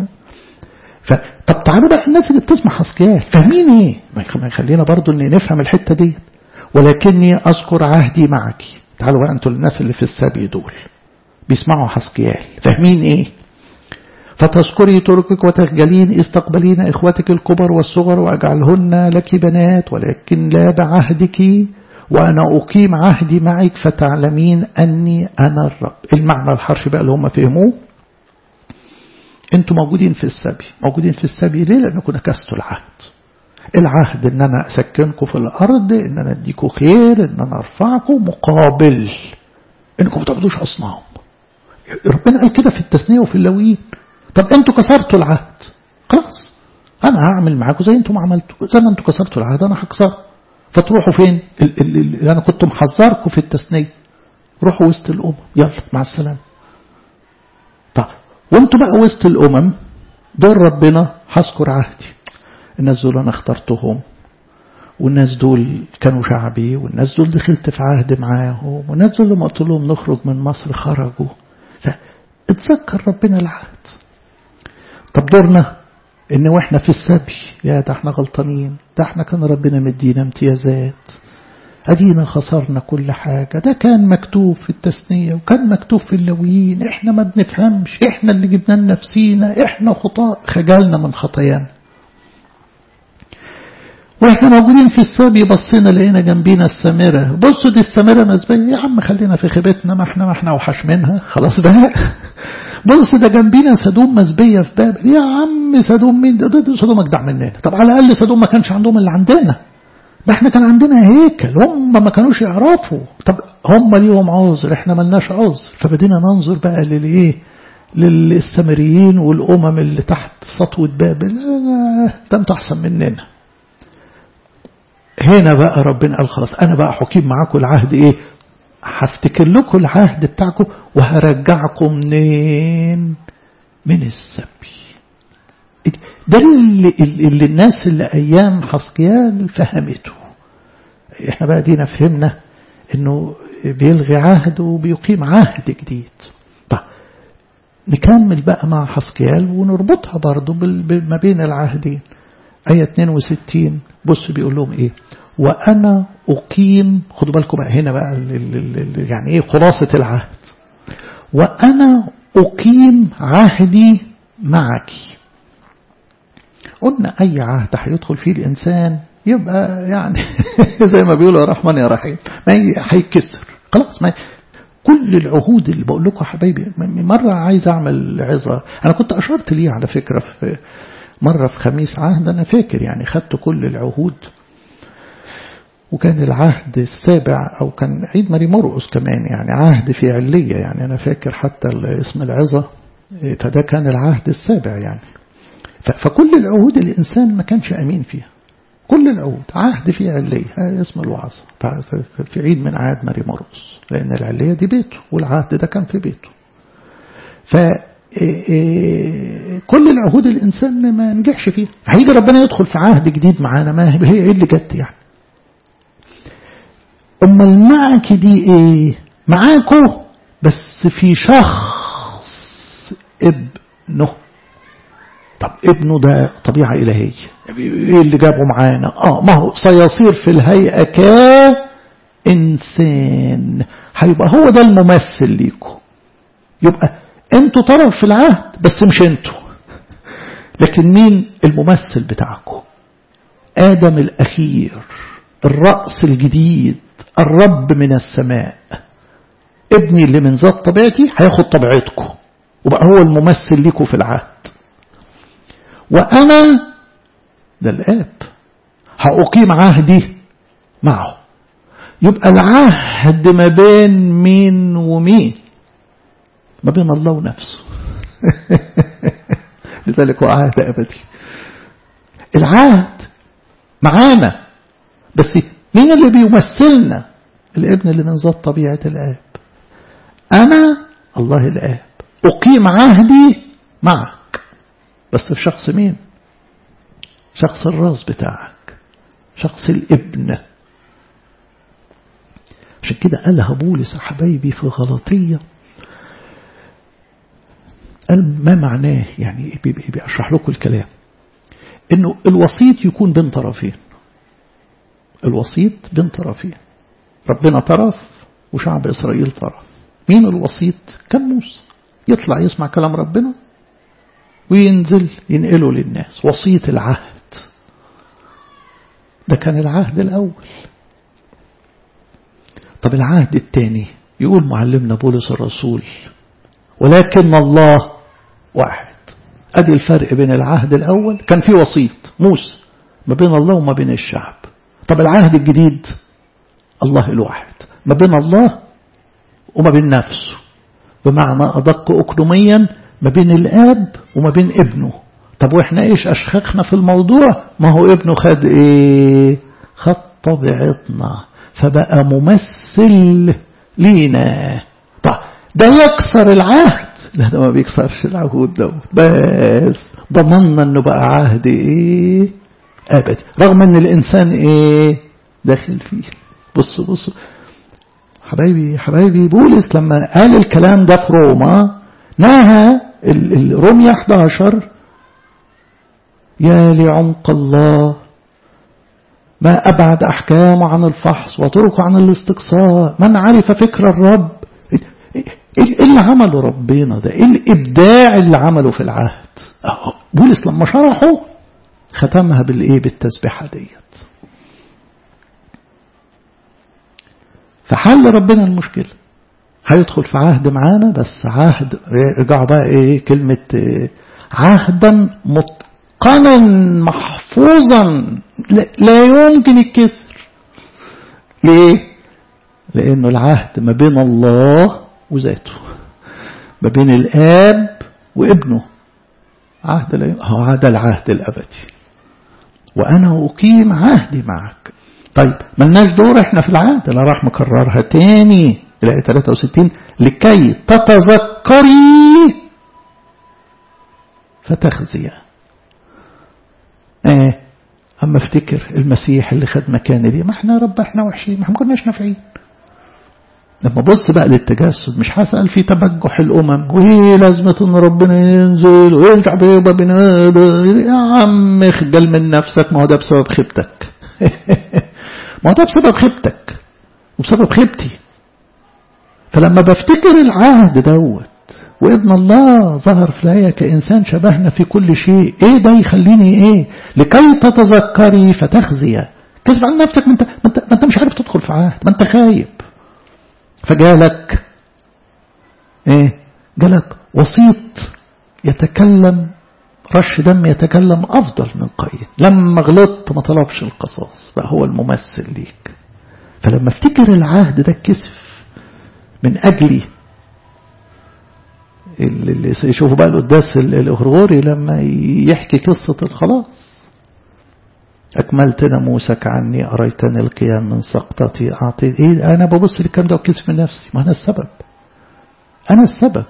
طب تعالوا بقى الناس اللي بتسمع حسكيال فاهمين ايه ما يخلينا برضو ان نفهم الحتة دي ولكني اذكر عهدي معك تعالوا بقى انتوا الناس اللي في السبي دول بيسمعوا حسكيال فاهمين ايه فتذكري تركك وتخجلين استقبلين إخوتك الكبر والصغر وأجعلهن لك بنات ولكن لا بعهدك وأنا أقيم عهدي معك فتعلمين أني أنا الرب المعنى الحرفي بقى اللي هم فهموه انتوا موجودين في السبي موجودين في السبي ليه لأنكم نكستوا العهد العهد ان انا اسكنكم في الارض ان انا اديكم خير ان انا ارفعكم مقابل انكم ما تعبدوش اصنام ربنا قال كده في التثنيه وفي اللويين طب انتوا كسرتوا العهد خلاص انا هعمل معاكم زي انتم عملتوا زي ما انتوا كسرتوا العهد انا هكسر فتروحوا فين اللي انا كنت محذركم في التثنيه روحوا وسط الامم يلا مع السلامه طب وانتوا بقى وسط الامم دول ربنا هذكر عهدي الناس دول انا اخترتهم والناس دول كانوا شعبي والناس دول دخلت في عهد معاهم والناس دول لما قلت لهم نخرج من مصر خرجوا فاتذكر ربنا العهد طب دورنا ان واحنا في السبي يا ده احنا غلطانين ده احنا كان ربنا مدينا امتيازات ادينا خسرنا كل حاجة ده كان مكتوب في التثنية وكان مكتوب في اللويين احنا ما بنفهمش احنا اللي جبنا لنفسينا احنا خطاء خجلنا من خطايانا واحنا موجودين في السبي بصينا لقينا جنبينا السامرة بصوا دي السامرة مزبية يا عم خلينا في خيبتنا ما احنا ما احنا اوحش منها خلاص بقى بص ده جنبينا سدوم مزبية في بابل يا عم سدوم مين ده, ده سدوم اجدع مننا طب على الاقل سدوم ما كانش عندهم اللي عندنا ده احنا كان عندنا هيكل هم ما كانوش يعرفوا طب هم ليهم عذر احنا ملناش عذر فبدينا ننظر بقى للايه للسامريين والامم اللي تحت سطوة بابل ده انتوا احسن مننا هنا بقى ربنا قال خلاص انا بقى حكيم معاكم العهد ايه هفتكر لكم العهد بتاعكم وهرجعكم منين من السبي ده اللي, اللي الناس اللي ايام حسقيال فهمته احنا بقى دينا فهمنا انه بيلغي عهد وبيقيم عهد جديد طيب نكمل بقى مع حسقيال ونربطها برضو ما بين العهدين آية 62 بص بيقول لهم ايه وأنا أقيم خدوا بالكم بقى هنا بقى يعني ايه خلاصة العهد وأنا أقيم عهدي معك قلنا أي عهد هيدخل فيه الإنسان يبقى يعني زي ما بيقولوا يا رحمن يا رحيم ما هيكسر خلاص ما كل العهود اللي بقول لكم حبايبي مرة عايز أعمل عظة أنا كنت أشرت ليه على فكرة في مرة في خميس عهد أنا فاكر يعني خدت كل العهود وكان العهد السابع أو كان عيد ماري مرقس كمان يعني عهد في علية يعني أنا فاكر حتى اسم العظة فده كان العهد السابع يعني فكل العهود الإنسان ما كانش أمين فيها كل العهود عهد في علية هذا اسم الوعظ في عيد من أعياد ماري مرقس لأن العلية دي بيته والعهد ده كان في بيته ف كل العهود الإنسان ما نجحش فيها هيجي ربنا يدخل في عهد جديد معانا ما هي ايه اللي جت يعني أمال معك دي ايه معاكو بس في شخص ابنه طب ابنه ده طبيعة إلهية ايه اللي جابه معانا اه ما هو سيصير في الهيئة كإنسان هيبقى هو ده الممثل ليكو يبقى انتوا طرف في العهد بس مش انتوا لكن مين الممثل بتاعكم آدم الأخير الرأس الجديد الرب من السماء ابني اللي من ذات طبيعتي هياخد طبيعتكم وبقى هو الممثل ليكم في العهد وأنا ده الآب هأقيم عهدي معه يبقى العهد ما بين مين ومين ما بين الله ونفسه لذلك هو عهد أبدي العهد معانا بس مين اللي بيمثلنا الابن اللي من ذات طبيعة الآب أنا الله الآب أقيم عهدي معك بس في شخص مين شخص الراس بتاعك شخص الابن عشان كده قالها بولس حبايبي في غلطية قال ما معناه يعني بيشرح لكم الكلام انه الوسيط يكون بين طرفين الوسيط بين طرفين ربنا طرف وشعب إسرائيل طرف مين الوسيط كان موسى يطلع يسمع كلام ربنا وينزل ينقله للناس وسيط العهد ده كان العهد الأول طب العهد الثاني يقول معلمنا بولس الرسول ولكن الله واحد أدي الفرق بين العهد الأول كان في وسيط موسى ما بين الله وما بين الشعب طب العهد الجديد الله الواحد ما بين الله وما بين نفسه بمعنى أدق أكدوميا ما بين الآب وما بين ابنه طب وإحنا إيش أشخخنا في الموضوع ما هو ابنه خد إيه خد طبيعتنا فبقى ممثل لينا طب ده يكسر العهد لا ده ما بيكسرش العهود ده بس ضمننا انه بقى عهد ايه ابدي رغم ان الانسان ايه داخل فيه بصوا بصوا حبايبي حبايبي بولس لما قال الكلام ده في روما نهى الرومية 11 يا لعمق الله ما أبعد أحكامه عن الفحص وطرقه عن الاستقصاء من عرف فكر الرب ايه اللي عمله ربنا ده ايه الابداع اللي عمله في العهد بولس لما شرحه ختمها بالايه بالتسبيحه ديت فحل ربنا المشكله هيدخل في عهد معانا بس عهد رجعوا بقى ايه كلمه إيه عهدا متقنا محفوظا لا يمكن يتكسر ليه لانه العهد ما بين الله وذاته ما بين الاب وابنه عهد لا هذا العهد الابدي وانا اقيم عهدي معك طيب ملناش دور احنا في العهد انا راح مكررها تاني الايه 63 لكي تتذكري فتخزي ايه اما افتكر المسيح اللي خد مكاني دي ما احنا يا رب احنا وحشين ما كناش نافعين لما بص بقى للتجسد مش هسأل في تبجح الأمم وإيه لازمة إن ربنا ينزل ويرجع بيبقى بني آدم يا عم اخجل من نفسك ما هو ده بسبب خيبتك ما هو ده بسبب خيبتك وبسبب خيبتي فلما بفتكر العهد دوت وابن الله ظهر في الآية كإنسان شبهنا في كل شيء إيه ده يخليني إيه لكي تتذكري فتخزي كذب عن نفسك ما انت, ما انت, ما انت مش عارف تدخل في عهد ما انت خايب فجالك ايه جالك وسيط يتكلم رش دم يتكلم افضل من قايين لما غلطت ما طلبش القصاص بقى هو الممثل ليك فلما افتكر العهد ده كسف من اجلي اللي يشوفوا بقى القداس الغرغوري لما يحكي قصة الخلاص أكملت ناموسك عني أريتني القيام من سقطتي أعطيت إيه أنا ببص للكلام ده وكسف من نفسي ما أنا السبب أنا السبب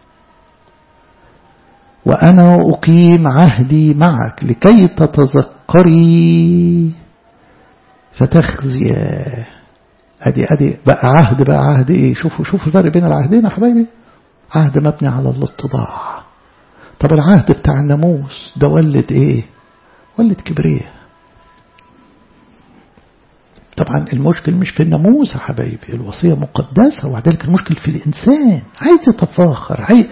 وأنا أقيم عهدي معك لكي تتذكري فتخزي أدي أدي بقى عهد بقى عهد إيه شوفوا شوفوا الفرق بين العهدين يا حبايبي عهد مبني على الاتضاع طب العهد بتاع الناموس ده ولد إيه ولد كبريه طبعا المشكل مش في الناموس يا حبايبي الوصية مقدسة وذلك المشكل في الإنسان عايز يتفاخر عايز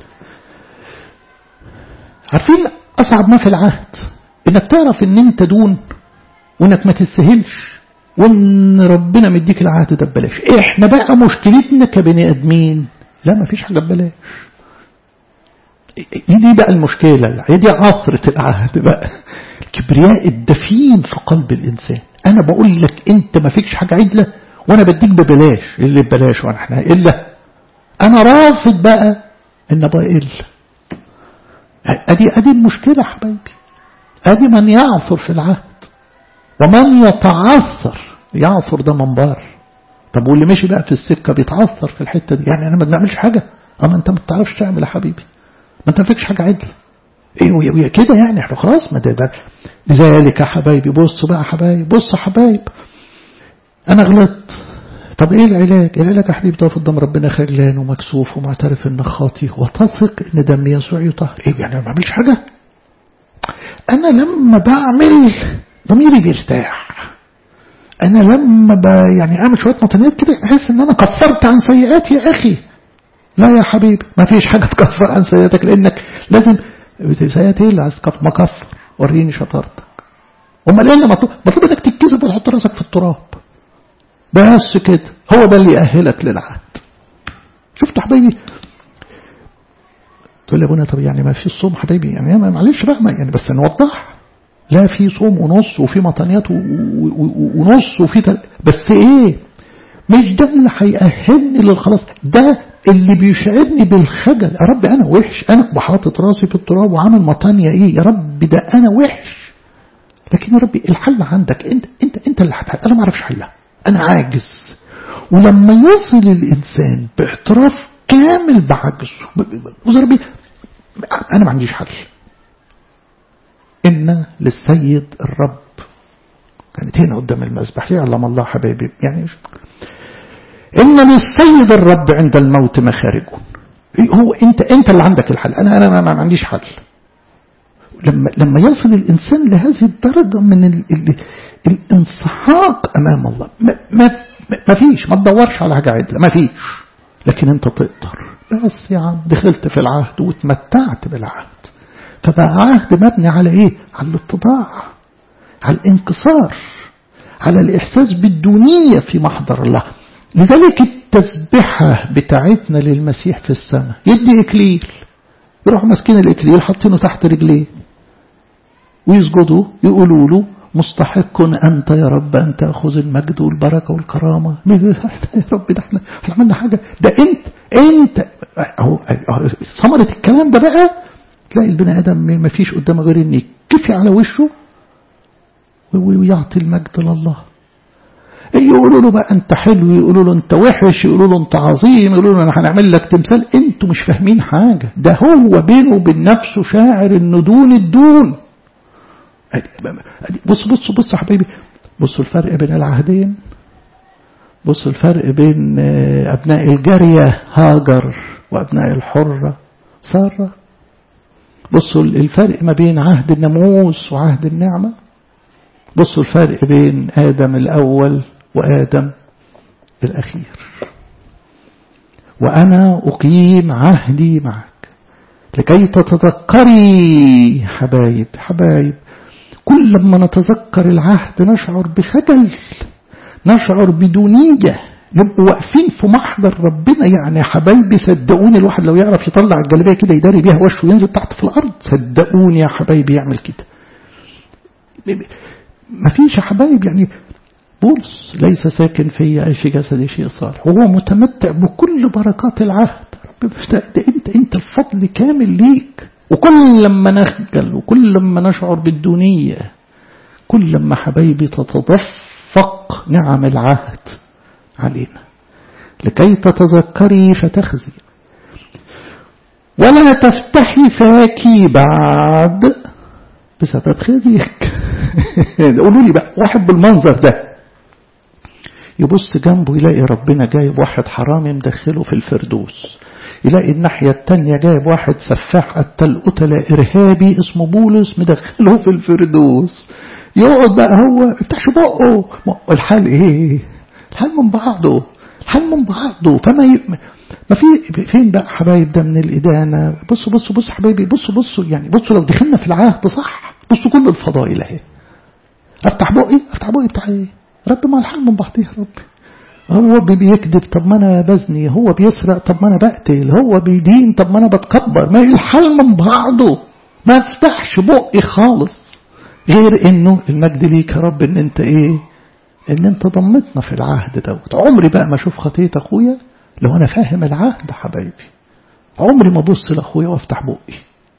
عارفين أصعب ما في العهد إنك تعرف إن أنت دون وإنك ما تستاهلش وإن ربنا مديك العهد ده ببلاش إحنا بقى مشكلتنا كبني آدمين لا ما فيش حاجة ببلاش دي بقى المشكلة دي عثرة العهد بقى الكبرياء الدفين في قلب الإنسان أنا بقول لك أنت ما فيكش حاجة عدلة وأنا بديك ببلاش اللي ببلاش وأنا احنا إلا أنا رافض بقى إن أبقى إلا أدي أدي المشكلة حبايبي أدي من يعثر في العهد ومن يتعثر يعثر ده منبار طب واللي مشي بقى في السكة بيتعثر في الحتة دي يعني أنا ما بنعملش حاجة أما أنت ما بتعرفش تعمل يا حبيبي ما أنت ما فيكش حاجة عدلة ايه ويا كده يعني احنا خلاص ما ده لذلك يا حبايبي بصوا بقى يا حبايب بصوا يا حبايب انا غلطت طب ايه العلاج العلاج يا حبيبي تقف قدام ربنا خجلان ومكسوف ومعترف انك خاطي وتثق ان دم يسوع يطهر ايه يعني انا ما بعملش حاجه انا لما بعمل ضميري بيرتاح انا لما ب يعني اعمل شويه مطنيات كده احس ان انا كفرت عن سيئاتي يا اخي لا يا حبيبي ما فيش حاجه تكفر عن سيئاتك لانك لازم سيئات ايه اللي عايز تكفر ما كفر وريني شطارتك امال ايه اللي مطلوب مطلوب انك تتكذب وتحط راسك في التراب بس كده هو ده اللي يأهلك للعهد شفتوا حبايبي تقول لي ابونا طب يعني ما في صوم حبايبي يعني معلش بقى يعني بس نوضح لا في صوم ونص وفي مطانيات ونص وفي تل... بس ايه مش ده اللي هيأهلني للخلاص ده اللي بيشعرني بالخجل يا رب انا وحش انا وحاطط راسي في التراب وعامل مطانية ايه يا رب ده انا وحش لكن يا ربي الحل عندك انت انت انت اللي هتحل انا ما اعرفش حلها انا عاجز ولما يصل الانسان باعتراف كامل بعجزه بص ربي انا ما عنديش حل ان للسيد الرب كانت هنا قدام المذبح يعلم الله حبايبي يعني إن للسيد الرب عند الموت مخارج هو أنت أنت اللي عندك الحل أنا أنا ما عنديش حل لما لما يصل الإنسان لهذه الدرجة من ال ال الانسحاق أمام الله ما, ما, ما فيش ما تدورش على حاجة عدلة ما فيش لكن أنت تقدر بس يا عم دخلت في العهد واتمتعت بالعهد فبقى عهد مبني على إيه؟ على الاتضاع على الانكسار على الإحساس بالدونية في محضر الله لذلك التسبحة بتاعتنا للمسيح في السماء يدي إكليل يروحوا ماسكين الإكليل حاطينه تحت رجليه ويسجدوا يقولوا له مستحق أنت يا رب أن تأخذ المجد والبركة والكرامة يا رب ده احنا احنا عملنا حاجة ده أنت أنت أهو ثمرة الكلام ده بقى تلاقي البني آدم ما فيش قدامه غير إن يكفي على وشه ويعطي المجد لله يقولوا له بقى انت حلو يقولوا له انت وحش يقولوا له انت عظيم يقولوا له انا هنعمل لك تمثال انتوا مش فاهمين حاجة ده هو بينه وبين نفسه شاعر انه دون الدون بص بص بص يا حبيبي بصوا الفرق بين العهدين بصوا الفرق بين ابناء الجارية هاجر وابناء الحرة سارة بصوا الفرق ما بين عهد الناموس وعهد النعمة بصوا الفرق بين آدم الأول وآدم الأخير وأنا أقيم عهدي معك لكي تتذكري حبايب حبايب كل لما نتذكر العهد نشعر بخجل نشعر بدونية نبقوا واقفين في محضر ربنا يعني يا حبايبي صدقوني الواحد لو يعرف يطلع الجلابيه كده يداري بيها وشه وينزل تحت في الارض صدقوني يا حبايبي يعمل كده ما فيش يا حبايب يعني بولس ليس ساكن في أي في جسدي شيء صالح وهو متمتع بكل بركات العهد رب ده انت انت الفضل كامل ليك وكل لما نخجل وكل لما نشعر بالدونية كل لما حبايبي تتدفق نعم العهد علينا لكي تتذكري فتخزي ولا تفتحي فاكي بعد بسبب خزيك قولوا لي بقى واحد بالمنظر ده يبص جنبه يلاقي ربنا جايب واحد حرامي مدخله في الفردوس يلاقي الناحية التانية جايب واحد سفاح قتل قتلة إرهابي اسمه بولس مدخله في الفردوس يقعد بقى هو يفتحش بقه الحال ايه الحال من بعضه الحال من بعضه فما ي... ما في فين بقى حبايب ده من الإدانة بصوا بصوا بصوا حبايبي بصوا بصوا يعني بصوا لو دخلنا في العهد صح بصوا كل الفضائل اهي افتح بقي افتح بقي بتاع ايه رب ما الحال من بعضيه يا رب هو بيكذب طب ما انا بزني هو بيسرق طب ما انا بقتل هو بيدين طب ما انا بتكبر ما الحال من بعضه ما افتحش بقي خالص غير انه المجد ليك يا رب ان انت ايه ان انت ضمتنا في العهد دوت عمري بقى ما اشوف خطيه اخويا لو انا فاهم العهد حبايبي عمري ما ابص لاخويا وافتح بقي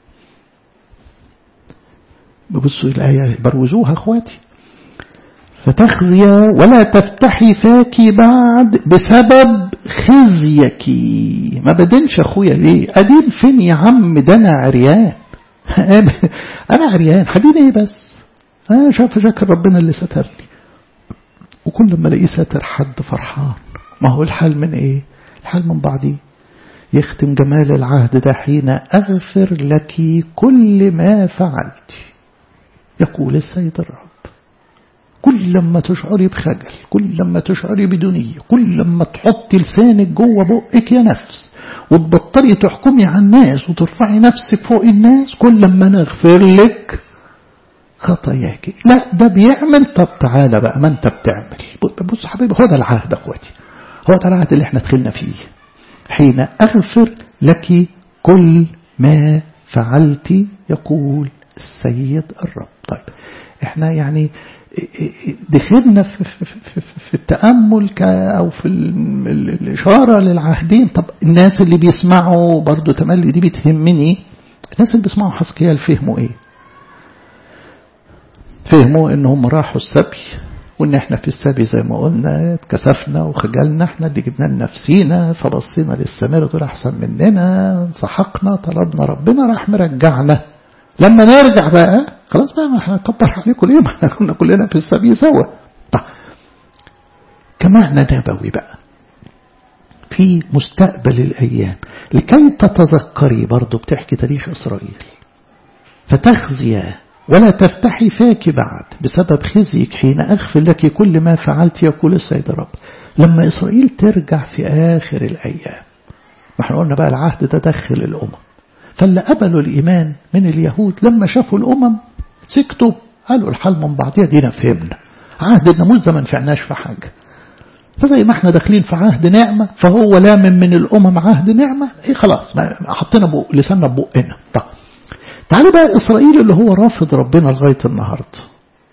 ببصوا الآية بروزوها اخواتي فتخزي ولا تفتحي فاك بعد بسبب خزيك ما بدنش اخويا ليه ادين فين يا عم ده انا عريان انا عريان حدين ايه بس انا شاف شكر ربنا اللي سترني وكل ما الاقيه ساتر حد فرحان ما هو الحال من ايه الحال من بعضيه يختم جمال العهد ده حين أغفر لك كل ما فعلت يقول السيد الرب كل لما تشعري بخجل كل لما تشعري بدنية كل لما تحطي لسانك جوه بقك يا نفس وتبطلي تحكمي على الناس وترفعي نفسك فوق الناس كل لما نغفر لك خطاياك لا ده بيعمل طب تعالى بقى ما انت بتعمل بص حبيبي هو ده العهد اخواتي هو ده العهد اللي احنا دخلنا فيه حين أغفر لك كل ما فعلت يقول السيد الرب طيب احنا يعني دخلنا في, في, في, في التأمل أو في الإشارة للعهدين طب الناس اللي بيسمعوا برضو تملي دي بتهمني الناس اللي بيسمعوا حسكيال فهموا ايه فهموا انهم راحوا السبي وان احنا في السبي زي ما قلنا اتكسفنا وخجلنا احنا اللي جبنا لنفسينا فبصينا للسماء دول احسن مننا انسحقنا طلبنا ربنا راح مرجعنا لما نرجع بقى خلاص بقى ما احنا نكبر عليكم ليه ما احنا كنا كلنا في السبي سوا طيب كمعنى نبوي بقى في مستقبل الايام لكي تتذكري برضه بتحكي تاريخ اسرائيل فتخزي ولا تفتحي فاك بعد بسبب خزيك حين أغفر لك كل ما فعلت يقول السيد الرب لما إسرائيل ترجع في آخر الأيام ما احنا قلنا بقى العهد ده دخل الأمم فاللي قبلوا الإيمان من اليهود لما شافوا الأمم سكتوا قالوا الحال من بعضها دينا فهمنا عهد الناموس ده ما نفعناش في حاجة فزي ما احنا داخلين في عهد نعمة فهو لامن من الأمم عهد نعمة ايه خلاص حطينا بق لساننا بقنا طب تعالوا بقى إسرائيل اللي هو رافض ربنا لغاية النهاردة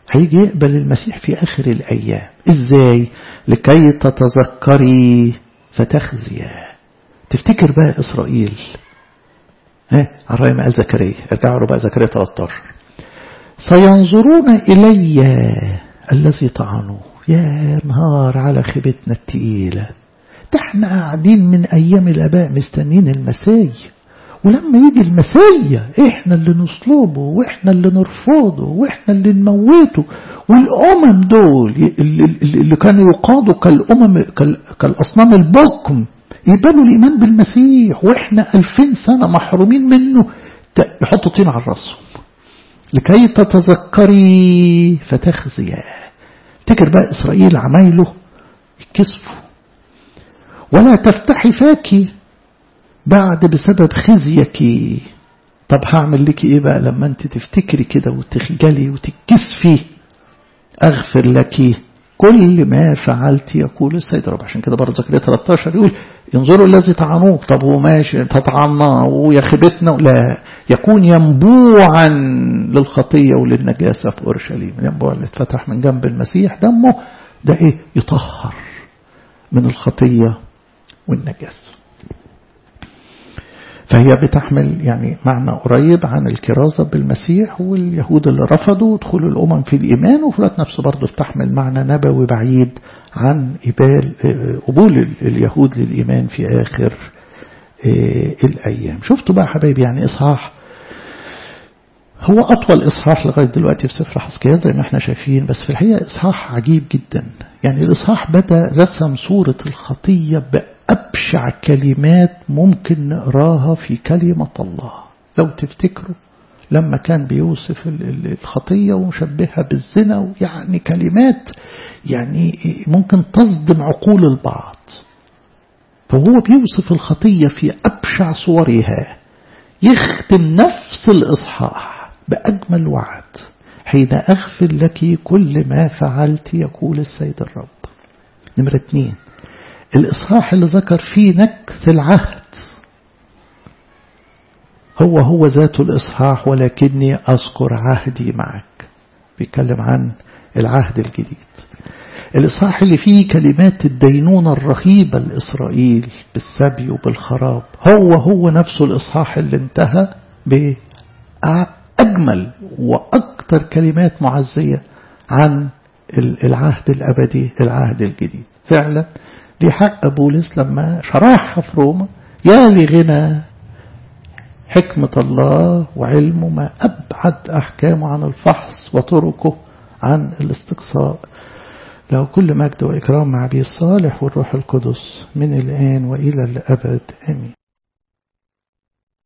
هيجي يقبل المسيح في آخر الأيام إزاي لكي تتذكري فتخزي تفتكر بقى إسرائيل ها على رأي ما قال زكريا ارجعوا بقى زكريا 13 سينظرون إلي الذي طعنوه يا نهار على خيبتنا التقيلة ده احنا قاعدين من أيام الآباء مستنين المساي ولما يجي المسيا احنا اللي نصلبه واحنا اللي نرفضه واحنا اللي نموته والأمم دول اللي كانوا يقادوا كالأمم كالأصنام البكم يقبلوا الإيمان بالمسيح وإحنا ألفين سنة محرومين منه يحطوا طين على راسهم لكي تتذكري فتخزيا افتكر بقى إسرائيل عمايله يكسفوا ولا تفتحي فاكي بعد بسبب خزيك طب هعمل لك ايه بقى لما انت تفتكري كده وتخجلي وتكسفي اغفر لك كل ما فعلت يقول السيد رب عشان كده برضه زكريا 13 يقول ينظروا الذي طعنوه طب وماشي تطعنا ويا خيبتنا لا يكون ينبوعا للخطية وللنجاسة في أورشليم الينبوع اللي اتفتح من جنب المسيح دمه ده ايه يطهر من الخطية والنجاسة فهي بتحمل يعني معنى قريب عن الكرازة بالمسيح واليهود اللي رفضوا دخول الأمم في الإيمان وفي الوقت نفسه برضه بتحمل معنى نبوي بعيد عن إبال قبول اليهود للإيمان في آخر الأيام شفتوا بقى حبايبي يعني إصحاح هو أطول إصحاح لغاية دلوقتي في سفر حسكيات زي ما احنا شايفين بس في الحقيقة إصحاح عجيب جدا يعني الإصحاح بدأ رسم صورة الخطية بأبشع كلمات ممكن نقراها في كلمة الله لو تفتكروا لما كان بيوصف الخطية ومشبهها بالزنا يعني كلمات يعني ممكن تصدم عقول البعض فهو بيوصف الخطية في أبشع صورها يختم نفس الإصحاح بأجمل وعد حين أغفر لك كل ما فعلت يقول السيد الرب نمرة اتنين الإصحاح اللي ذكر فيه نكث العهد هو هو ذات الإصحاح ولكني أذكر عهدي معك بيتكلم عن العهد الجديد الإصحاح اللي فيه كلمات الدينونة الرهيبة لإسرائيل بالسبي وبالخراب هو هو نفسه الإصحاح اللي انتهى بأجمل وأكثر كلمات معزية عن العهد الأبدي العهد الجديد فعلا دي حق بولس لما شرحها في روما يا لغنى حكمة الله وعلمه ما أبعد أحكامه عن الفحص وطرقه عن الاستقصاء له كل مجد وإكرام مع أبي الصالح والروح القدس من الآن وإلى الأبد آمين